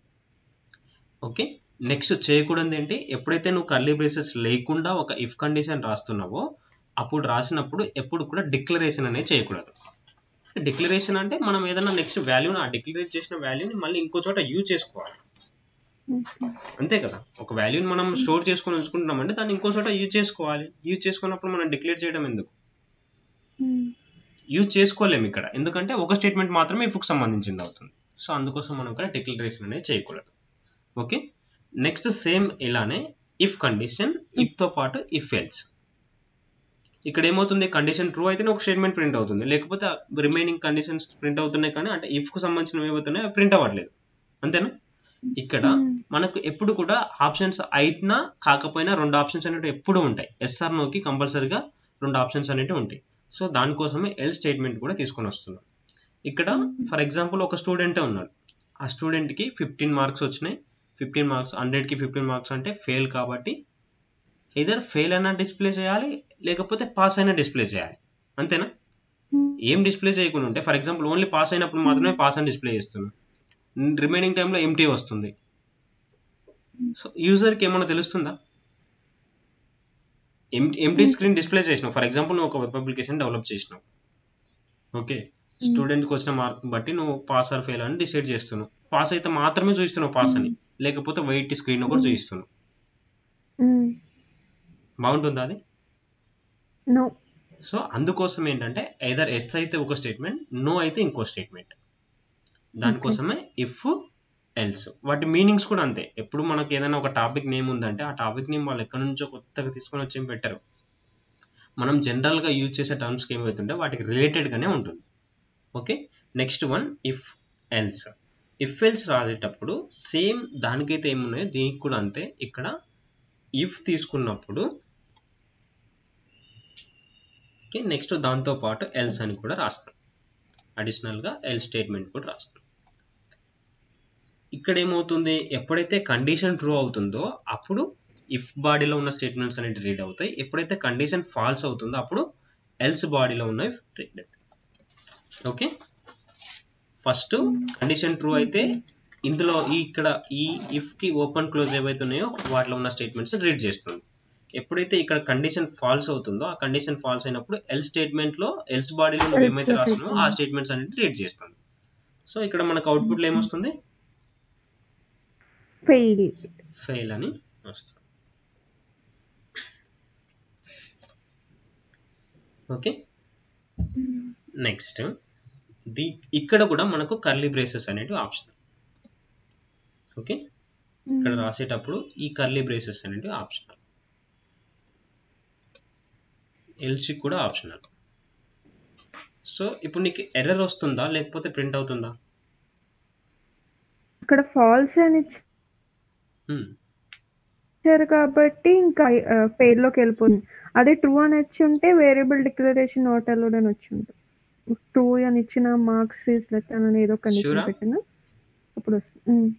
ఓకే నెక్స్ట్ చేయకూడదు ఏంటి ఎప్పుడైతే నువ్వు కర్లీ బ్రేసెస్ లేకుండా ఒక ఇఫ్ కండిషన్ రాస్తున్నావో అప్పుడు రాసినప్పుడు ఎప్పుడు కూడా డిక్లరేషన్ అనేది చేయకూడదు డిక్లరేషన్ అంటే మనం ఏదైనా నెక్స్ట్ వాల్యూని ఆ డిక్లరేట్ చేసిన వాల్యూని మళ్ళీ ఇంకో చోట యూజ్ చేసుకోవాలి ఓకే అంతే కదా ఒక వాల్యూని మనం స్టోర్ చేసుకొని ఉంచుకుంటున్నామంటే దాన్ని ఇంకో చోట యూజ్ చేసుకోవాలి యూజ్ చేసుకున్నప్పుడు మనం డిక్లేర్ చేయడం ఎందుకు Hmm. యూజ్ చేసుకోలేము ఇక్కడ ఎందుకంటే ఒక స్టేట్మెంట్ మాత్రమే ఇఫ్కి సంబంధించింది అవుతుంది సో అందుకోసం మనం ఇక్కడ డిక్లరేషన్ అనేది చేయకూడదు ఓకే నెక్స్ట్ సేమ్ ఇలానే ఇఫ్ కండిషన్ ఇఫ్ తో పాటు ఇఫ్ ఎల్స్ ఇక్కడ ఏమవుతుంది కండిషన్ ట్రూ అయితేనే ఒక స్టేట్మెంట్ ప్రింట్ అవుతుంది లేకపోతే రిమైనింగ్ కండిషన్స్ ప్రింట్ అవుతున్నాయి కానీ అంటే ఇఫ్ కు సంబంధించినవి ఏమవుతున్నాయి ప్రింట్ అవ్వట్లేదు అంతేనా ఇక్కడ మనకు ఎప్పుడు కూడా ఆప్షన్స్ అయినా కాకపోయినా రెండు ఆప్షన్స్ అనేవి ఎప్పుడు ఉంటాయి ఎస్ఆర్ నోకి కంపల్సరీగా రెండు ఆప్షన్స్ అనేవి ఉంటాయి సో దానికోసమే ఎల్ స్టేట్మెంట్ కూడా తీసుకొని వస్తున్నాం ఇక్కడ ఫర్ ఎగ్జాంపుల్ ఒక స్టూడెంటే ఉన్నాడు ఆ స్టూడెంట్ కి ఫిఫ్టీన్ మార్క్స్ వచ్చినాయి ఫిఫ్టీన్ మార్క్స్ హండ్రెడ్ కి ఫిఫ్టీన్ మార్క్స్ అంటే ఫెయిల్ కాబట్టి ఇదర్ ఫెయిల్ అయినా డిస్ప్లే చేయాలి లేకపోతే పాస్ అయినా డిస్ప్లే చేయాలి అంతేనా Hmm. ఏం డిస్ప్లే చేయకుండా ఉంటే ఫర్ ఎగ్జాంపుల్ ఓన్లీ పాస్ అయినప్పుడు మాత్రమే పాస్ అని డిస్ప్లే చేస్తున్నాం రిమైనింగ్ టైంలో ఎంటీ వస్తుంది సో యూజర్కి ఏమైనా తెలుస్తుందా ఎంటీ స్క్రీన్ డిస్ప్లే చేసినావు ఫర్ ఎగ్జాంపుల్ నువ్వు ఒక వెబ్ అప్లికేషన్ డెవలప్ చేసినావు ఓకే స్టూడెంట్కి వచ్చిన మార్క్ బట్టి నువ్వు పాస్ ఆర్ ఫెయిల్ అని డిసైడ్ చేస్తున్నావు పాస్ అయితే మాత్రమే చూస్తున్నావు పాస్ అని లేకపోతే వైట్ స్క్రీన్ కూడా చూపిస్తున్నావు Hmm. బాగుంటుందా అది No. సో అందుకోసం ఏంటంటే ఐదర్ ఎస్ అయితే ఒక స్టేట్మెంట్ నో అయితే ఇంకో స్టేట్మెంట్ దానికోసమే ఇఫ్ ఎల్స్ వాటి మీనింగ్స్ కూడా అంతే ఎప్పుడు మనకి ఏదైనా ఒక టాపిక్ నేమ్ ఉందంటే ఆ టాపిక్ నేమ్ వాళ్ళు ఎక్కడి నుంచో కొత్తగా తీసుకొని వచ్చి ఏం పెట్టరు మనం జనరల్ గా యూజ్ చేసే టర్మ్స్కి ఏమవుతుంటే వాటికి రిలేటెడ్ గానే ఉంటుంది okay next one if else if else రాసేటప్పుడు సేమ్ దానికైతే ఏమున్నాయో దీనికి కూడా అంతే ఇక్కడ ఇఫ్ తీసుకున్నప్పుడు ఓకే నెక్స్ట్ దాంతో పాటు ఎల్స్ అని కూడా రాస్తాం అడిషనల్ గా ఎల్ స్టేట్మెంట్ కూడా రాస్తాం ఇక్కడ ఏమవుతుంది ఎప్పుడైతే కండిషన్ ట్రూ అవుతుందో అప్పుడు ఇఫ్ బాడీలో ఉన్న స్టేట్మెంట్స్ అనేవి రీడ్ అవుతాయి ఎప్పుడైతే కండిషన్ ఫాల్స్ అవుతుందో అప్పుడు ఎల్స్ బాడీలో ఉన్నవి రీడ్ అవుతాయి ఓకే ఫస్ట్ కండిషన్ ట్రూ అయితే ఇందులో ఈ ఇక్కడ ఈ ఇఫ్ కి ఓపెన్ క్లోజ్ ఏవైతే ఉన్నాయో వాటిలో ఉన్న స్టేట్మెంట్స్ రీడ్ చేస్తుంది ఎప్పుడైతే ఇక్కడ కండిషన్ ఫాల్స్ అవుతుందో ఆ కండిషన్ ఫాల్స్ అయినప్పుడు ఎల్ స్టేట్మెంట్ లో ఎల్స్ బాడీలో నువ్వు Else ఏమైతే రాస్తున్నావో ఆ statement. స్టేట్మెంట్స్ అనేది రీడ్ చేస్తుంది సో ఇక్కడ మనకు అవుట్పుట్ లో ఏమొస్తుంది ఫెయిల్ ఫెయిల్ అని వస్తుంది ఓకే నెక్స్ట్ ది ఇక్కడ కూడా మనకు కర్లీ బ్రేసెస్ అనేటివి ఆప్షన్ ఓకే ఇక్కడ రాసేటప్పుడు ఈ కర్లీ బ్రేసెస్ అనేటివి ఆప్షనల్ ఎల్సి కూడా ఆప్షనల్ సో ఇప్పుడు నీకు ఎర్రర్ వస్తుందా లేకపోతే ప్రింట్ అవుతుందా ఇక్కడ ఫాల్స్ అని Hmm. ఇచ్చారు కాబట్టి ఇంకా ఫెయిల్ లోకి వెళ్ళిపోతుంది అదే ట్రూ అని వచ్చి ఉంటే వేరియబుల్ డిక్లరేషన్ నాట్ అలౌడ్ అని వచ్చి ఉంటుంది ట్రూ అని ఇచ్చిన మార్క్స్ ఈస్ లెస్ అని ఏదో కండిషన్ Sure ఆ? పెట్టిన అప్పుడు వస్తుంది ఉమ్.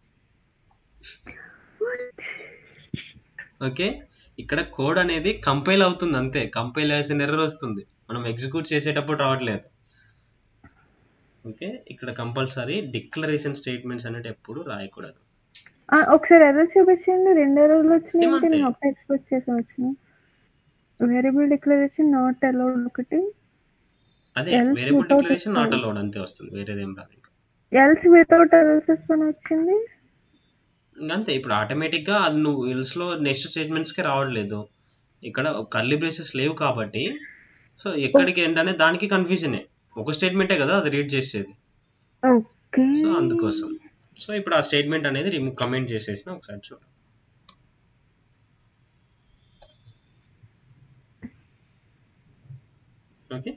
ఓకే ఇక్కడ కోడ్ అనేది కంపైల్ అవుతుంది అంతే కంపైల్ చేసిన ఎర్రర్ వస్తుంది మనం ఎగ్జిక్యూట్ చేసేటప్పుడు రావట్లేదు ఓకే ఇక్కడ కంపల్సరీ డిక్లరేషన్ స్టేట్మెంట్స్ అనేవి ఎప్పుడు రాయకూడదు ఆ, ఒకసారి ఎర్రర్ చూపించండి రెండు ఎర్రర్లు వచ్చినాయి ఏమంతే? నేను ఒక ఎక్స్పెక్ట్ చేసి వచ్చిన వేరియబుల్ డిక్లరేషన్ నాట్ అలౌడ్ ఒకటి అదే Else variable without declaration a not file. Allowed అంతే వస్తుంది వేరేదేం రాదు ఇంకా ఎల్స్ వితౌట్ ఎల్సెస్ అని వచ్చింది ఇంకా అంతే ఇప్పుడు ఆటోమేటిక్ గా అది నువ్వు ఎల్స్ లో నెక్స్ట్ స్టేట్మెంట్స్ కి రావట్లేదు ఇక్కడ కర్లీ బ్రేసెస్ లేవు కాబట్టి సో ఎక్కడికి ఏంటనే దానికి కన్ఫ్యూజనే ఒక స్టేట్మెంటే కదా అది రీడ్ చేసేది ఓకే సో అందుకోసం సో ఇప్పుడు ఆ స్టేట్మెంట్ అనేది రిమూవ్ కమెంట్ చేసేసిన ఒకసారి చూడు ఓకే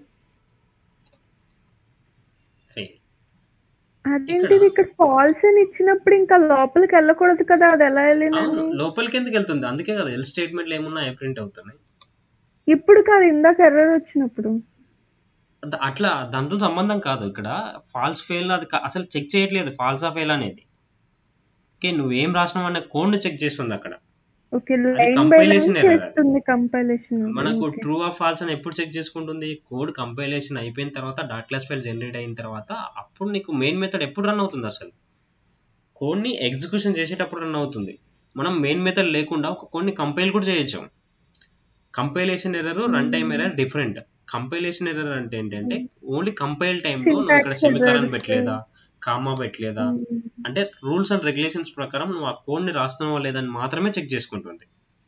ఫెయిల్ అదేంటిది ఇక్కడ ఫాల్స్ అని ఇచ్చినప్పుడు ఇంకా లోపలికి వెళ్ళకూడదు కదా అది ఎలా అవును వెళ్ళిందండి లోపలికి ఎందుకు వెళ్తుంది అందుకే కదా ఎల్ స్టేట్మెంట్లు ఏమున్నా ప్రింట్ అవుతున్నాయి ఇప్పుడు కాదు ఇందాక ఎర్రర్ వచ్చినప్పుడు ద- అట్లా దాంతో సంబంధం కాదు ఇక్కడ ఫాల్స్ ఫెయిల్ అది కా- అసలు చెక్ చేయట్లేదు ఫాల్స్ ఆ ఫెయిల్ అనేది ఓకే నువ్వేం రాసినావు అనే కోడ్ ని చెక్ చేస్తుంది అక్కడ okay line by line compilation error అది. చేస్తుంది కంపైలేషన్ మనకు ట్రూ ఆఫ్ ఫాల్స్ అని ఎప్పుడు చెక్ చేసుకుంటుంది కోడ్ కంపైలేషన్ అయిపోయిన తర్వాత డాట్ క్లాస్ ఫైల్ జనరేట్ అయిన తర్వాత అప్పుడు నీకు మెయిన్ మెథడ్ ఎప్పుడు రన్ అవుతుంది అసలు కోడ్ ని ఎగ్జిక్యూషన్ చేసేటప్పుడు రన్ అవుతుంది మనం మెయిన్ మెథడ్ లేకుండా ఒక కోడ్ ని కంపైల్ కూడా చేయొచ్చు compilation error run time error different compilation error అంటే ఏంటంటే ఓన్లీ కంపైల్ టైంలో నువ్వు ఇక్కడ Syntax సెమికరన్ errors. పెట్టలేదా కామా పెట్టలేదా అంటే రూల్స్ అండ్ రెగ్యులేషన్స్ ప్రకారం నువ్వు ఆ కోడ్ ని రాస్తున్నావా లేదని మాత్రమే చెక్ చేసుకుంటుంది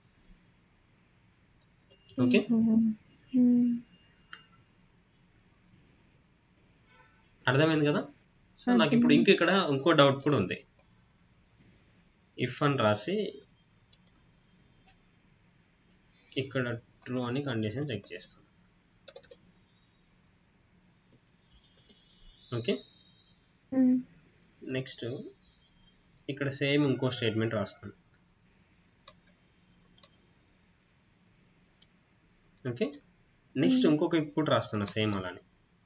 ఓకే అర్థమైంది కదా సో నాకు ఇప్పుడు ఇంక ఇక్కడ ఇంకో డౌట్ కూడా ఉంది ఇఫ్ అని రాసి ఇక్కడ ట్రూ అని కండిషన్ చెక్ చేస్తాను ఓకే నెక్స్ట్ ఇక్కడ సేమ్ ఇంకో స్టేట్మెంట్ రాస్తాను ఓకే నెక్స్ట్ ఇంకొక ఇప్పుడు రాస్తున్నా సేమ్ అలానే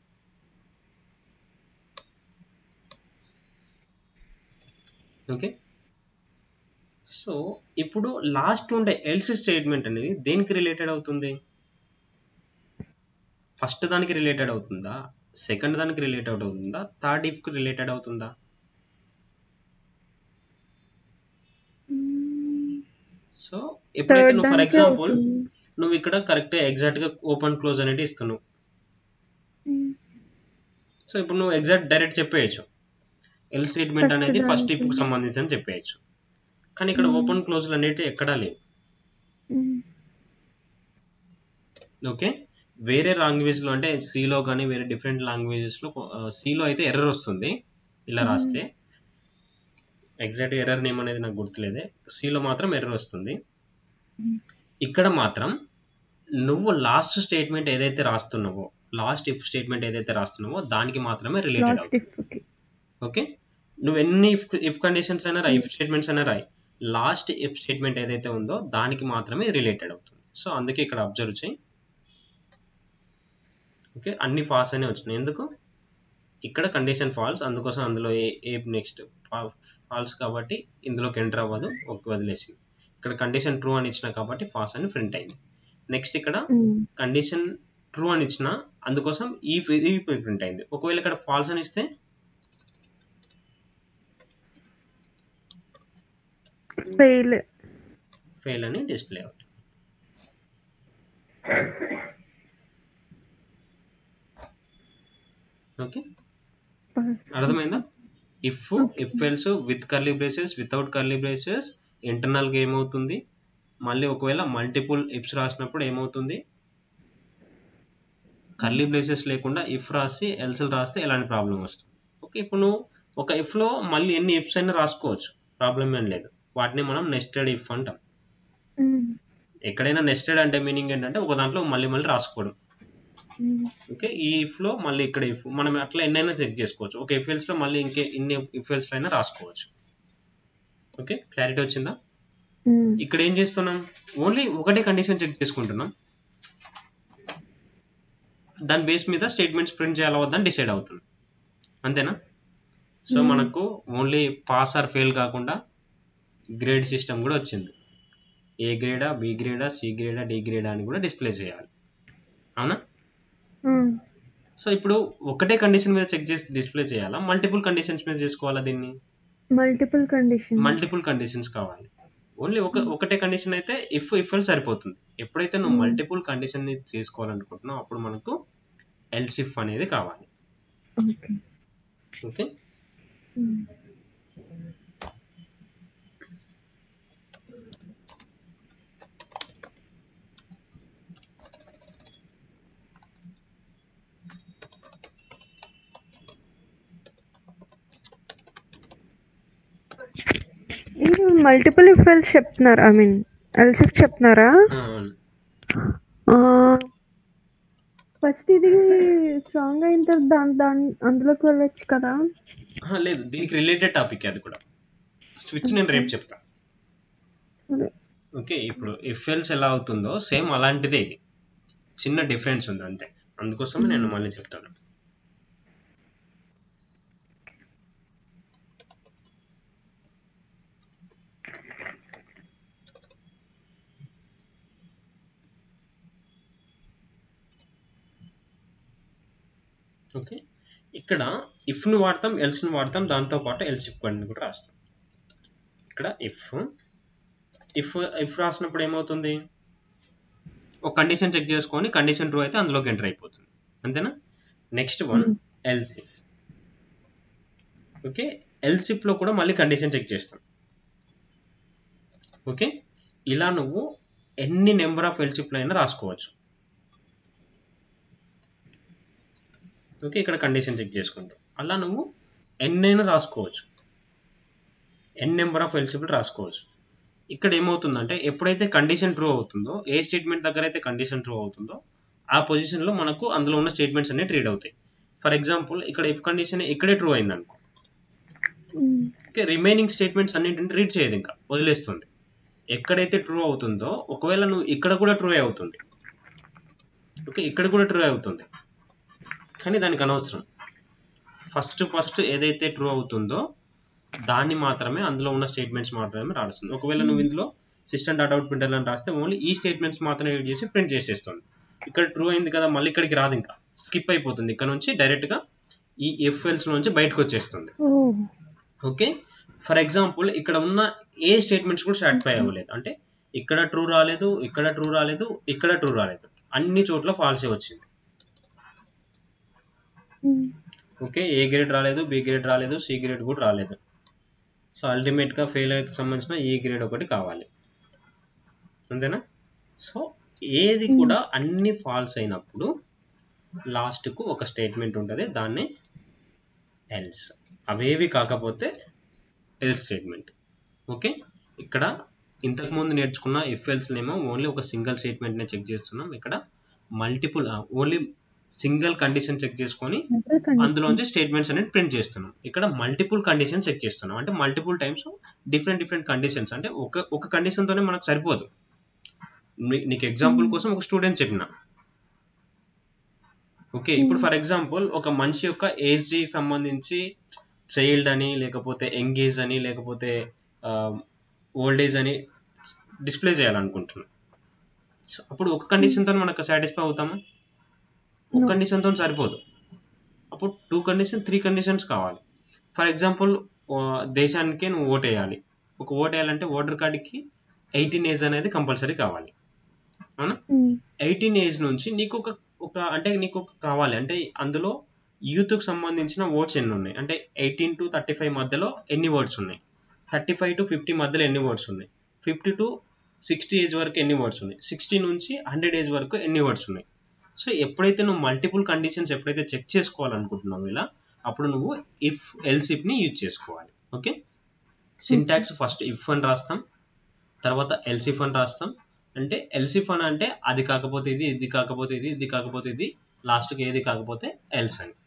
ఓకే సో ఇప్పుడు లాస్ట్ ఉండే ఎల్స్ స్టేట్మెంట్ అనేది దేనికి రిలేటెడ్ అవుతుంది ఫస్ట్ దానికి రిలేటెడ్ అవుతుందా సెకండ్ దానికి రిలేటెడ్ అవుతుందా థర్డ్ ఇఫ్ కి రిలేటెడ్ అవుతుందా సో ఎప్పుడైతే నువ్వు ఫర్ ఎగ్జాంపుల్ నువ్వు ఇక్కడ కరెక్ట్ ఎగ్జాక్ట్ గా ఓపెన్ క్లోజ్ అనేది ఇస్తున్నావు సో ఇప్పుడు నువ్వు ఎగ్జాక్ట్ డైరెక్ట్ చెప్పేయచ్చు ఎల్ స్టేట్మెంట్ First అనేది ఫస్ట్ దానికి. ఇఫ్ సంబంధించి అని చెప్పేయచ్చు కానీ ఇక్కడ ఓపెన్ క్లోజ్ అనేవి ఎక్కడా లేవు ఓకే వేరే లాంగ్వేజ్ లో అంటే C లో కానీ వేరే డిఫరెంట్ లాంగ్వేజెస్ లో C లో అయితే ఎర్రర్ వస్తుంది ఇలా రాస్తే ఎగ్జాక్ట్ ఎర్రర్ నేమ్ అనేది నాకు గుర్తులేదే C లో మాత్రం ఎర్రర్ వస్తుంది ఇక్కడ మాత్రం నువ్వు లాస్ట్ స్టేట్మెంట్ ఏదైతే రాస్తున్నావో లాస్ట్ ఇఫ్ స్టేట్మెంట్ ఏదైతే రాస్తున్నావో దానికి మాత్రమే రిలేటెడ్ లాస్ట్ అవుతుంది ఇఫ్ ఓకే ఓకే నువ్వు ఎన్ని ఇఫ్ ఇఫ్ కండిషన్స్ అయినా రాయి ఇఫ్ స్టేట్మెంట్స్ అయినా రాయి లాస్ట్ ఇఫ్ స్టేట్మెంట్ ఏదైతే ఉందో దానికి మాత్రమే రిలేటెడ్ అవుతుంది సో అందుకే ఇక్కడ అబ్జర్వ్ చేయి ఓకే అన్ని ఫాల్స్ అనే వచ్చినాయి ఎందుకు ఇక్కడ కండిషన్ ఫాల్స్ అందుకోసం అందులో ఏ ఏ నెక్స్ట్ ఫాల్స్ కాబట్టి ఇందులోకి ఎంటర్ అవ్వదు ఒక వదిలేసింది ఇక్కడ కండిషన్ ట్రూ అని ఇచ్చిన కాబట్టి ఫాల్స్ అని ప్రింట్ అయింది నెక్స్ట్ ఇక్కడ కండిషన్ ట్రూ అని ఇచ్చిన అందుకోసం ఈ ఇది ప్రింట్ అయింది ఒకవేళ ఇక్కడ ఫాల్స్ అని ఇస్తే ఫెయిల్ ఫెయిల్ అని డిస్ప్లే అవుతుంది ఓకే అర్థమైందా if if else with curly braces without curly braces internal గా ఏమవుతుంది మళ్ళీ ఒకవేళ మల్టిపుల్ ఇఫ్స్ రాసినప్పుడు ఏమవుతుంది కర్లీ బ్రేసెస్ లేకుండా ఇఫ్ రాసి ఎల్స్ రాస్తే ఎలాంటి ప్రాబ్లం వస్తుంది ఓకే ఇప్పుడు నువ్వు ఒక ఇఫ్ లో మళ్ళీ ఎన్ని ఇఫ్స్ అయినా రాసుకోవచ్చు ప్రాబ్లం ఏం లేదు వాటిని మనం నెస్టెడ్ ఇఫ్ అంటాం ఎక్కడైనా నెస్టెడ్ అంటే మీనింగ్ ఏంటంటే ఒక దాంట్లో మళ్ళీ మళ్ళీ రాసుకోవడం ఓకే ఈ ఇఫ్ లో మళ్ళీ ఇక్కడ ఇఫ్ మనం అట్లా ఎన్నైనా చెక్ చేసుకోవచ్చు ఒక ఇఫ్ లో మళ్ళీ ఇంకే ఇన్ని ఇఫ్ లో అయినా రాసుకోవచ్చు ఓకే క్లారిటీ వచ్చిందా ఇక్కడ ఏం చేస్తున్నాం ఓన్లీ ఒకటే కండిషన్ చెక్ చేసుకుంటున్నాం దాని బేస్ మీద స్టేట్మెంట్స్ ప్రింట్ చేయాలా వద్దని డిసైడ్ అవుతుంది అంతేనా సో మనకు ఓన్లీ పాస్ ఆర్ ఫెయిల్ కాకుండా గ్రేడ్ సిస్టమ్ కూడా వచ్చింది ఏ గ్రేడా బి గ్రేడా సి గ్రేడా డి గ్రేడా అని కూడా డిస్ప్లే చేయాలి అవునా సో ఇప్పుడు ఒకటే కండిషన్ మీద చెక్ చేసి డిస్ప్లే చేయాలా మల్టిపుల్ కండిషన్స్ మీద చేసుకోవాలా దీన్ని మల్టిపుల్ కండిషన్ మల్టిపుల్ కండిషన్స్ కావాలి ఓన్లీ ఒక ఒకటే కండిషన్ అయితే ఇఫ్ ఇఫ్ అని సరిపోతుంది ఎప్పుడైతే నువ్వు మల్టిపుల్ కండిషన్ ని చేసుకోవాలనుకుంటున్నావు అప్పుడు మనకు ఎల్సిఫ్ అనేది కావాలి ఓకే ఓకే ఇది మల్టిపుల్ ఇఫెల్స్ చెప్తున్నారు ఐ మీన్ ఎల్సిఫ్ చెప్తున్నారా అవును ఫస్ట్ ఇది స్ట్రాంగ్ అయిన తర్వాత దాని దాని అందులోకి వెళ్ళొచ్చు కదా ఆహా, లేదు దీనికి రిలేటెడ్ టాపిక్ అది కూడా స్విచ్ నేను రేపు చెప్తా అదే. ఓకే ఇప్పుడు ఎఫ్ఎల్స్ ఎలా అవుతుందో సేమ్ అలాంటిదే ఇది చిన్న డిఫరెన్స్ ఉంది అంతే అందుకోసమే నేను మళ్ళీ చెప్తాను ఓకే ఇక్కడ if ను వాడతాం else ను వాడతాం దాంతో పాటు ఎల్స్ ఇఫ్ అని కూడా రాస్తాం ఇక్కడ ఇఫ్ ఇఫ్ ఇఫ్ రాసినప్పుడు ఏమవుతుంది ఒక కండిషన్ చెక్ చేసుకొని కండిషన్ ట్రూ అయితే అందులోకి ఎంటర్ అయిపోతుంది అంతేనా next one else if okay else if లో కూడా మళ్ళీ కండిషన్ చెక్ చేస్తాం ఓకే ఇలా నువ్వు ఎన్ని నెంబర్ ఆఫ్ ఎల్సిఫ్లు అయినా రాసుకోవచ్చు ఓకే ఇక్కడ కండిషన్ చెక్ చేసుకుంటాం అలా నువ్వు ఎన్నైనా రాసుకోవచ్చు ఎన్ నెంబర్ ఆఫ్ ఎలిజిబుల్ రాసుకోవచ్చు ఇక్కడ ఏమవుతుందంటే ఎప్పుడైతే కండిషన్ ట్రూ అవుతుందో ఏ స్టేట్మెంట్ దగ్గర అయితే కండిషన్ ట్రూ అవుతుందో ఆ పొజిషన్ లో మనకు అందులో ఉన్న స్టేట్మెంట్స్ అన్ని ట్రీడ్ అవుతాయి ఫర్ ఎగ్జాంపుల్ ఇక్కడ ఇఫ్ కండిషన్ ఇక్కడే ట్రూ అయింది అనుకో ఓకే రిమైనింగ్ స్టేట్మెంట్స్ అన్నింటిని రీడ్ చేయదు ఇంకా వదిలేస్తుంది ఎక్కడైతే ట్రూ అవుతుందో ఒకవేళ నువ్వు ఇక్కడ కూడా ట్రూ అవుతుంది ఓకే ఇక్కడ కూడా ట్రూ అవుతుంది కానీ దానికి అనవసరం ఫస్ట్ ఫస్ట్ ఏదైతే ట్రూ అవుతుందో దాన్ని మాత్రమే అందులో ఉన్న స్టేట్మెంట్స్ మాత్రమే రాస్తుంది ఒకవేళ నువ్వు ఇందులో సిస్టమ్ డాట్ అవుట్ ప్రింటర్ అని రాస్తే ఓన్లీ ఈ స్టేట్మెంట్స్ మాత్రమే యూజ్ చేసి ప్రింట్ చేసేస్తుంది ఇక్కడ ట్రూ అయింది కదా మళ్ళీ ఇక్కడికి రాదు ఇంకా స్కిప్ అయిపోతుంది ఇక్కడ నుంచి డైరెక్ట్ గా ఈ ఎఫ్ఎల్స్ నుంచి బయటకు వచ్చేస్తుంది ఓ ఓకే ఫర్ ఎగ్జాంపుల్ ఇక్కడ ఉన్న ఏ స్టేట్మెంట్స్ కూడా సాటిస్ఫై అవ్వలేదు అంటే ఇక్కడ ట్రూ రాలేదు ఇక్కడ ట్రూ రాలేదు ఇక్కడ ట్రూ రాలేదు అన్ని చోట్ల ఫాల్సే వచ్చింది ఓకే ఏ గ్రేడ్ రాలేదు బి గ్రేడ్ రాలేదు సి గ్రేడ్ కూడా రాలేదు సో అల్టిమేట్ గా ఫెయిల్ అయ్యే సంబంధించిన ఈ గ్రేడ్ ఒకటి కావాలి అంతేనా సో ఏది కూడా అన్ని ఫాల్స్ అయినప్పుడు లాస్ట్ కు ఒక స్టేట్మెంట్ ఉంటుంది దాన్నే ఎల్స్ అవేవి కాకపోతే ఎల్స్ స్టేట్మెంట్ ఓకే ఇక్కడ ఇంతకు ముందు నేర్చుకున్న ఇఫ్ ఎల్స్ ఏమో ఓన్లీ ఒక సింగిల్ స్టేట్మెంట్ నే చెక్ చేస్తున్నాం ఇక్కడ multiple only single condition check చేసుకొని అందులోంచి స్టేట్మెంట్స్ అనేది ప్రింట్ చేస్తున్నాం ఇక్కడ మల్టిపుల్ కండిషన్ చెక్ చేస్తున్నాం అంటే multiple times different different conditions అంటే ఒక ఒక కండిషన్ తోనే మనకు సరిపోదు నీ- నీకు ఎగ్జాంపుల్ కోసం ఒక స్టూడెంట్ చెప్పిన ఓకే ఇప్పుడు ఫర్ ఎగ్జాంపుల్ ఒక మనిషి యొక్క ఏజ్ కి సంబంధించి చైల్డ్ అని లేకపోతే ఎంగేజ్ అని లేకపోతే ఓల్డ్ ఏజ్ అని డిస్ప్లే చేయాలనుకుంటున్నాం సో అప్పుడు ఒక కండిషన్తో మనకు సాటిస్ఫై అవుతామా ఒక No. కండిషన్తో సరిపోదు అప్పుడు టూ కండిషన్ త్రీ కండిషన్స్ కావాలి ఫర్ ఎగ్జాంపుల్ దేశానికి నువ్వు ఓట్ వేయాలి ఒక ఓట్ వేయాలంటే ఓటర్ కార్డుకి ఎయిటీన్ ఏజ్ అనేది కంపల్సరీ కావాలి అవునా ఉమ్, ఎయిటీన్ ఏజ్ నుంచి నీకు ఒక ఒక అంటే నీకు ఒక కావాలి అంటే అందులో యూత్కి సంబంధించిన ఓట్స్ ఎన్ని ఉన్నాయి అంటే ఎయిటీన్ టు థర్టీ ఫైవ్ మధ్యలో ఎన్ని వర్డ్స్ ఉన్నాయి థర్టీ ఫైవ్ టు ఫిఫ్టీ మధ్యలో ఎన్ని వర్డ్స్ ఉన్నాయి ఫిఫ్టీ టు సిక్స్టీ ఏజ్ వరకు ఎన్ని వర్డ్స్ ఉన్నాయి సిక్స్టీ నుంచి హండ్రెడ్ ఏజ్ వరకు ఎన్ని వర్డ్స్ ఉన్నాయి సో ఎప్పుడైతే నువ్వు మల్టిపుల్ కండిషన్స్ ఎప్పుడైతే చెక్ చేసుకోవాలనుకుంటున్నావు ఇలా అప్పుడు నువ్వు ఇఫ్ ఎల్సిప్ ని యూజ్ చేసుకోవాలి ఓకే సింటాక్స్ ఫస్ట్ ఇఫ్ అని రాస్తాం తర్వాత ఎల్సిఫ్ అని రాస్తాం అంటే ఎల్సిఫ్ అని అంటే అది కాకపోతే ఇది ఇది కాకపోతే ఇది ఇది కాకపోతే ఇది లాస్ట్కి ఏది కాకపోతే ఎల్స్ అని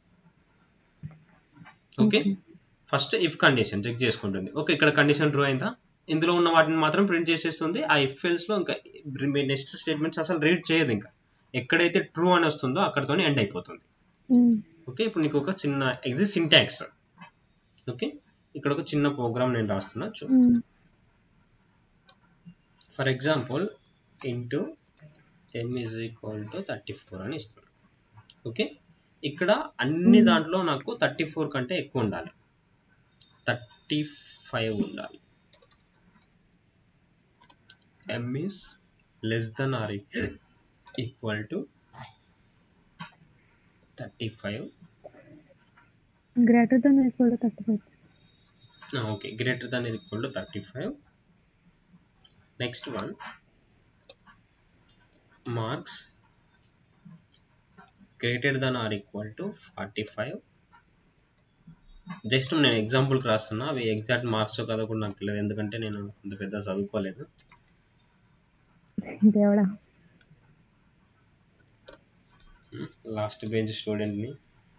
okay first if condition check చేసుకుంటుంది ఓకే ఇక్కడ కండిషన్ ట్రూ అయిందా ఇందులో ఉన్న వాటిని మాత్రం ప్రింట్ చేసేస్తుంది ఆ ఇఫ్ ఎల్స్ లో ఇంకా నెక్స్ట్ స్టేట్మెంట్స్ అసలు రీడ్ చేయదు ఇంకా ఎక్కడైతే ట్రూ అని వస్తుందో అక్కడతోనే ఎండ్ అయిపోతుంది ఉమ్, ఓకే ఇప్పుడు నీకు ఒక చిన్న ఎగ్జిట్ సింటాక్స్ ఓకే ఇక్కడ ఒక చిన్న ప్రోగ్రామ్ నేను రాస్తున్నా చూ um, for example int m is equal to thirty four అని ఇస్తున్నాను ఓకే ఇక్కడ అన్ని దాంట్లో నాకు థర్టీ ఫోర్ కంటే ఎక్కువ ఉండాలి థర్టీ ఫైవ్ ఉండాలి m is less than or equal to thirty five greater than equal to thirty five okay greater than equal to thirty five next one marks greater than or equal to forty five just నేను ఎగ్జాంపుల్కి రాస్తున్నా అవి exact marks కదా కూడా నాకు తెలియదు ఎందుకంటే నేను అంత పెద్ద చదువుకోలేదు దేవుడా లాస్ట్ బెంచ్ స్టూడెంట్ని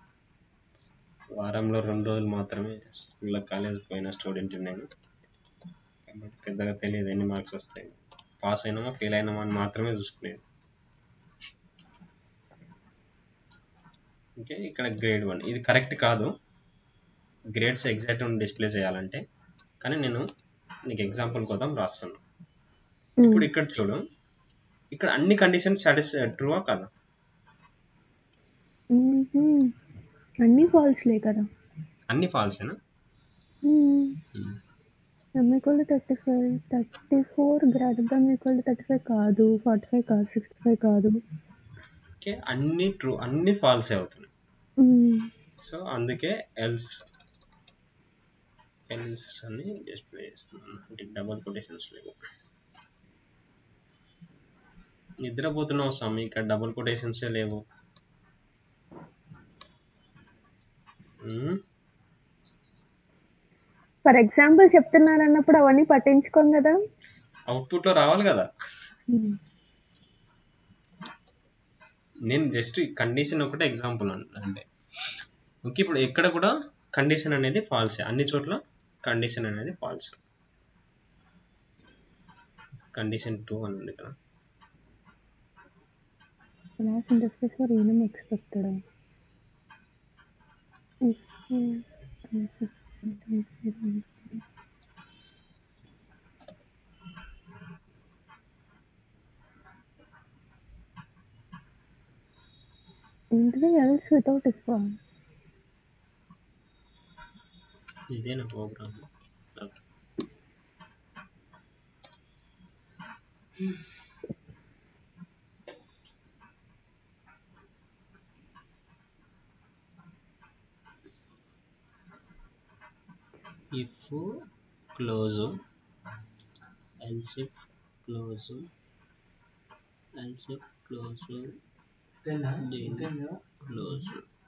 వారంలో రెండు రోజులు మాత్రమే స్కూల్లో కాలేజ్కి పోయిన స్టూడెంట్ నేను కాబట్టి పెద్దగా తెలియదు ఎన్ని మార్క్స్ వస్తాయి పాస్ అయినామా ఫెయిల్ అయినామా అని మాత్రమే చూసుకునేది ఓకే ఇక్కడ గ్రేడ్ వన్ ఇది కరెక్ట్ కాదు గ్రేడ్స్ ఎగ్జాక్ట్ డిస్ప్లే చేయాలంటే కానీ నేను నీకు ఎగ్జాంపుల్ కోసం రాస్తాను ఇప్పుడు ఇక్కడ చూడు ఇక్కడ అన్ని కండిషన్స్ సాటిస్ఫై ట్రూవా కదా ఉమ్మ్. అన్ని ఫాల్స్లే కదా అన్ని ఫాల్సేనా m equal to thirty five thirty four greater than equal to thirty five కాదు ఫార్టీ ఫైవ్ కాదు సిక్స్టీ ఫైవ్ కాదు ఓకే అన్ని ట్రూ అన్ని ఫాల్సే అవుతున్నాయి ఉమ్, సో అందుకే ఎల్స్ ఎల్స్ అని డిస్ప్లే చేస్తున్నాను అంటే డబుల్ కొటేషన్స్ లేవు నిద్రపోతున్నావు స్వామి ఇక్కడ డబుల్ కొటేషన్స్ లేవు మ్మ్. ఫర్ ఎగ్జాంపుల్ చెప్తున్నారు అన్నప్పుడు అవన్నీ పట్టించుకోం కదా అవుట్పుట్ లో రావాలి కదా ఉమ్, నేను జస్ట్ కండిషన్ ఒకటే ఎగ్జాంపుల్ అంటే ఓకే ఇప్పుడు ఎక్కడ కూడా కండిషన్ అనేది ఫాల్స్ అన్ని చోట్ల కండిషన్ అనేది ఫాల్స్ కండిషన్ టూ అని ఉంది కదా class interface for enum expected if anything else without if ఇదే నా program okay if close else if close else if close ఇంతేనా దేని? ఇంతేం కదా క్లోజ్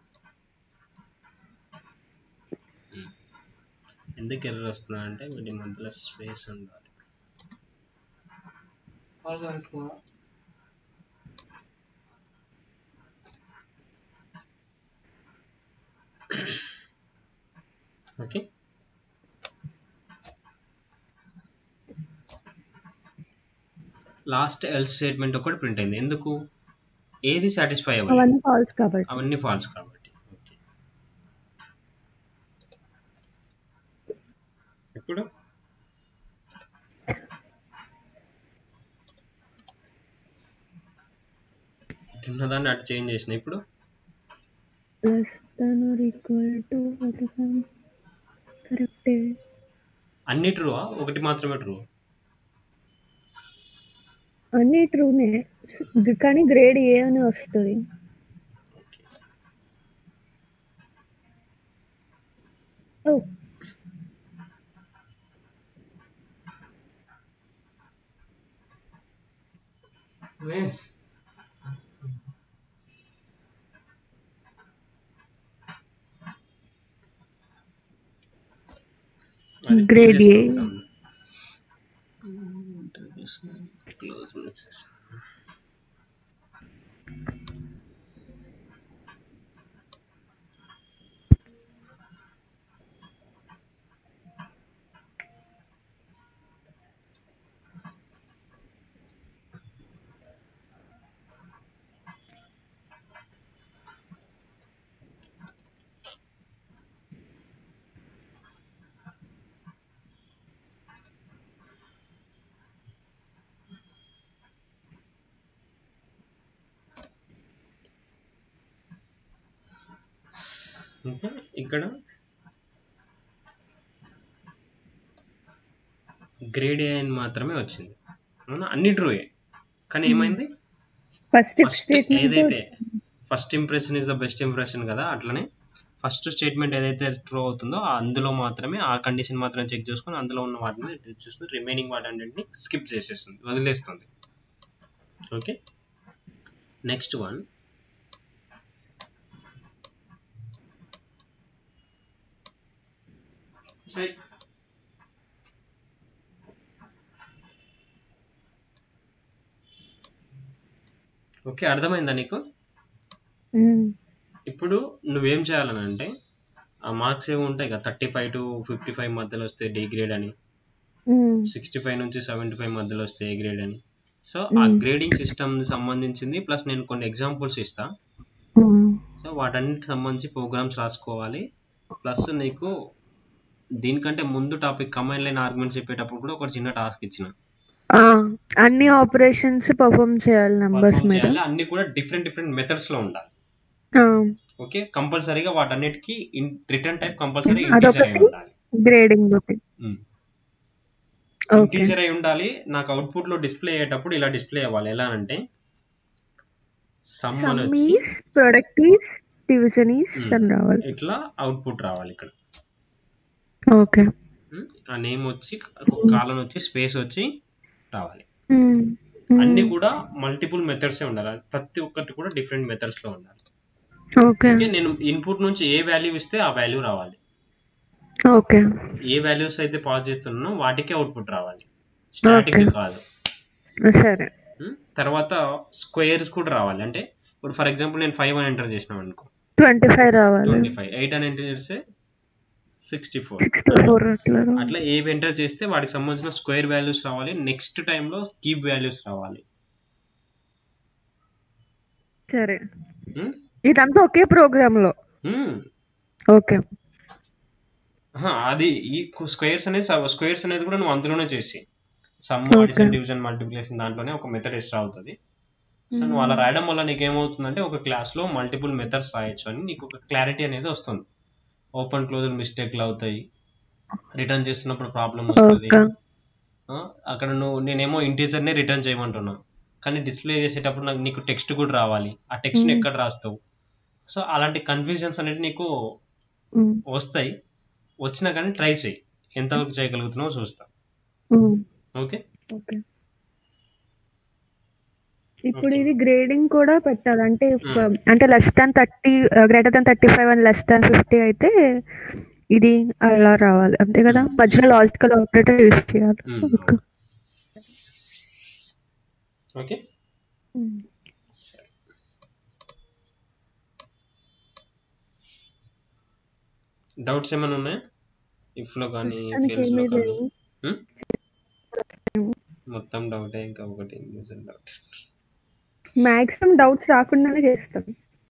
ఎందుకు ఎర్రర్ వస్తున్నా అంటే వీటి మధ్యలో స్పేస్ ఉండాలి కాల్ ఎక్కువ ఓకే లాస్ట్ ఎల్ స్టేట్మెంట్ ఒకటి ప్రింట్ అయింది ఎందుకు ఏది సాటిస్ఫై అవ్వాలి అవన్నీ ఫాల్స్ కాబట్టి అవన్నీ ఫాల్స్ కాబట్టి ఓకే ఉన్నదాన్ని అటు చేంజ్ చేసిన ఇప్పుడు less than or equal to కరెక్టే అన్ని ట్రూ ఒకటి మాత్రమే ట్రూ అన్ని ట్రూనే కానీ గ్రేడ్ ఏ అని వస్తుంది ఓ When? అది Grade A. చేసుకుంటాం. Close messages. ఓకే ఇక్కడ గ్రేడ్ ఏ అని మాత్రమే వచ్చింది అవునా అన్ని ట్రూయే కానీ ఏమైంది ఫస్ట్ ఫస్ట్ స్టేట్మెంట్ ఏదైతే first impression is the best impression కదా అట్లనే ఫస్ట్ స్టేట్మెంట్ ఏదైతే ట్రూ అవుతుందో ఆ అందులో మాత్రమే ఆ కండిషన్ మాత్రం చెక్ చేసుకొని అందులో ఉన్న వాటిని చూస్తూ రిమైనింగ్ వాటన్నింటిని స్కిప్ చేసేస్తుంది వదిలేస్తుంది okay next one Right. Okay అర్థమైందా నీకు ఇప్పుడు నువ్వేం చేయాలని అంటే ఆ మార్క్స్ ఏమి ఉంటాయి కదా thirty five to fifty five మధ్యలో వస్తే డి గ్రేడ్ అని సిక్స్టీ ఫైవ్ నుంచి సెవెంటీ ఫైవ్ మధ్యలో వస్తే ఏ గ్రేడ్ అని సో ఆ గ్రేడింగ్ సిస్టమ్ సంబంధించింది ప్లస్ నేను కొన్ని ఎగ్జాంపుల్స్ ఇస్తా సో వాటన్నిటికి సంబంధించి ప్రోగ్రామ్స్ రాసుకోవాలి ప్లస్ నీకు దీనికంటే ముందు టాపిక్ కమాండ్ లైన్ ఆర్గ్యుమెంట్స్ చెప్పేటప్పుడు కూడా ఒక చిన్న టాస్క్ ఇచ్చిన అన్ని ఆపరేషన్స్ పర్ఫామ్ చేయాలి నంబర్స్ Perform మీద చేయాలి అన్ని కూడా డిఫరెంట్ డిఫరెంట్ మెథడ్స్ లో ఉండాలి ఓకే కంపల్సరీగా వాటన్నిటికి రిటర్న్ టైప్ కంపల్సరీ ఇంటీజర్ అయి అదొకటి ఉండాలి గ్రేడింగ్ బట్టి ఓకే ఇంటీజర్ అయి ఉండాలి నాకు అవుట్పుట్ లో డిస్ప్లే అయ్యేటప్పుడు ఇలా డిస్ప్లే అవ్వాలి ఎలా అంటే సమ్ అని వచ్చి sum is product is division is అని రావాలి ఇట్లా అవుట్పుట్ రావాలి ఇక్కడ ఓకే ఉమ్, ఆ నేమ్ వచ్చి కాలం వచ్చి స్పేస్ వచ్చి రావాలి మ్మ్. మ్మ్. అన్ని కూడా మల్టిపుల్ మెథడ్స్ ఉండాలి ప్రతి ఒక్కటి కూడా డిఫరెంట్ మెథడ్స్ లో ఉండాలి ఓకే ఓకే నేను ఇన్పుట్ నుంచి ఏ వాల్యూ ఇస్తే ఆ వాల్యూ రావాలి ఓకే ఏ వాల్యూస్ అయితే పాస్ చేస్తున్నానో వాటికే అవుట్పుట్ రావాలి స్టాటిక్ Okay. కాదు సరే ఉమ్, తర్వాత స్క్వేర్స్ కూడా రావాలి అంటే ఇప్పుడు ఫర్ ఎగ్జాంపుల్ నేను ఫైవ్ అని ఎంటర్ చేసినాం అనుకో ట్వంటీ ఫైవ్ రావాలి ట్వంటీ ఫైవ్ ఎయిట్ అని ఎంటర్ చేస్తే సిక్స్టీ ఫోర్ సిక్స్టీ ఫోర్ అట్లా రావాలి. అట్లా ఏ ఎంటర్ చేస్తే వాటికి సంబంధించిన స్క్వేర్ వాల్యూస్ రావాలి నెక్స్ట్ లో కీప్ వాల్యూస్ రావాలి సరే ఉమ్, ఇదంతా ఒకే ప్రోగ్రామ్ లో ఉమ్, ఓకే ఆహా, అది ఈ స్క్వేర్స్ అనేది స్క్వేర్స్ అనేది కూడా నువ్వు అందులోనే చేసి sum Okay. Addition division multiplication దాంట్లోనే ఒక మెథడ్ ఎక్స్ట్రా అవుతుంది సో నువ్వు అలా రాయడం వల్ల నీకు ఏమవుతుందంటే ఒక క్లాస్ లో మల్టిపుల్ మెథడ్స్ రాయొచ్చు అని నీకు ఒక క్లారిటీ అనేది వస్తుంది ఓపెన్ క్లోజ్ మిస్టేక్లు అవుతాయి రిటర్న్ చేస్తున్నప్పుడు ప్రాబ్లం వస్తుంది ఓకే ఆ, అక్కడ నువ్వు నేనేమో ఇంటీజర్ నే రిటర్న్ చేయమంటున్నా కానీ డిస్ప్లే చేసేటప్పుడు నాకు నీకు టెక్స్ట్ కూడా రావాలి ఆ టెక్స్ట్ ని Hmm. ఎక్కడ రాస్తావు సో అలాంటి కన్ఫ్యూజన్స్ అనేది నీకు మ్మ్. వస్తాయి వచ్చినా కానీ ట్రై చేయి ఎంతవరకు చేయగలుగుతున్నావో చూస్తా మ్మ్. ఓకే ఓకే ఇప్పుడు ఇది గ్రేడింగ్ కూడా పెట్టాలి అంటే if, అంటే less than thirty greater than thirty five and less than fifty అయితే ఇది అలా రావాలి అంతే కదా మధ్యలో లాజికల్ ఆపరేటర్ యూస్ చేయాలి Hmm. Okay okay hmm. Doubts ఏమైనా ఉన్నాయా ఇఫ్ లో కానీ ప్రస్తుతానికి ఫెయిల్స్ లో ఏమీ కానీ లేవు. Hmm? మొత్తం డౌటే ఇంకా ఒకటి డౌట్ మాక్సిమం డౌట్స్ రాకుండానే చేస్తాం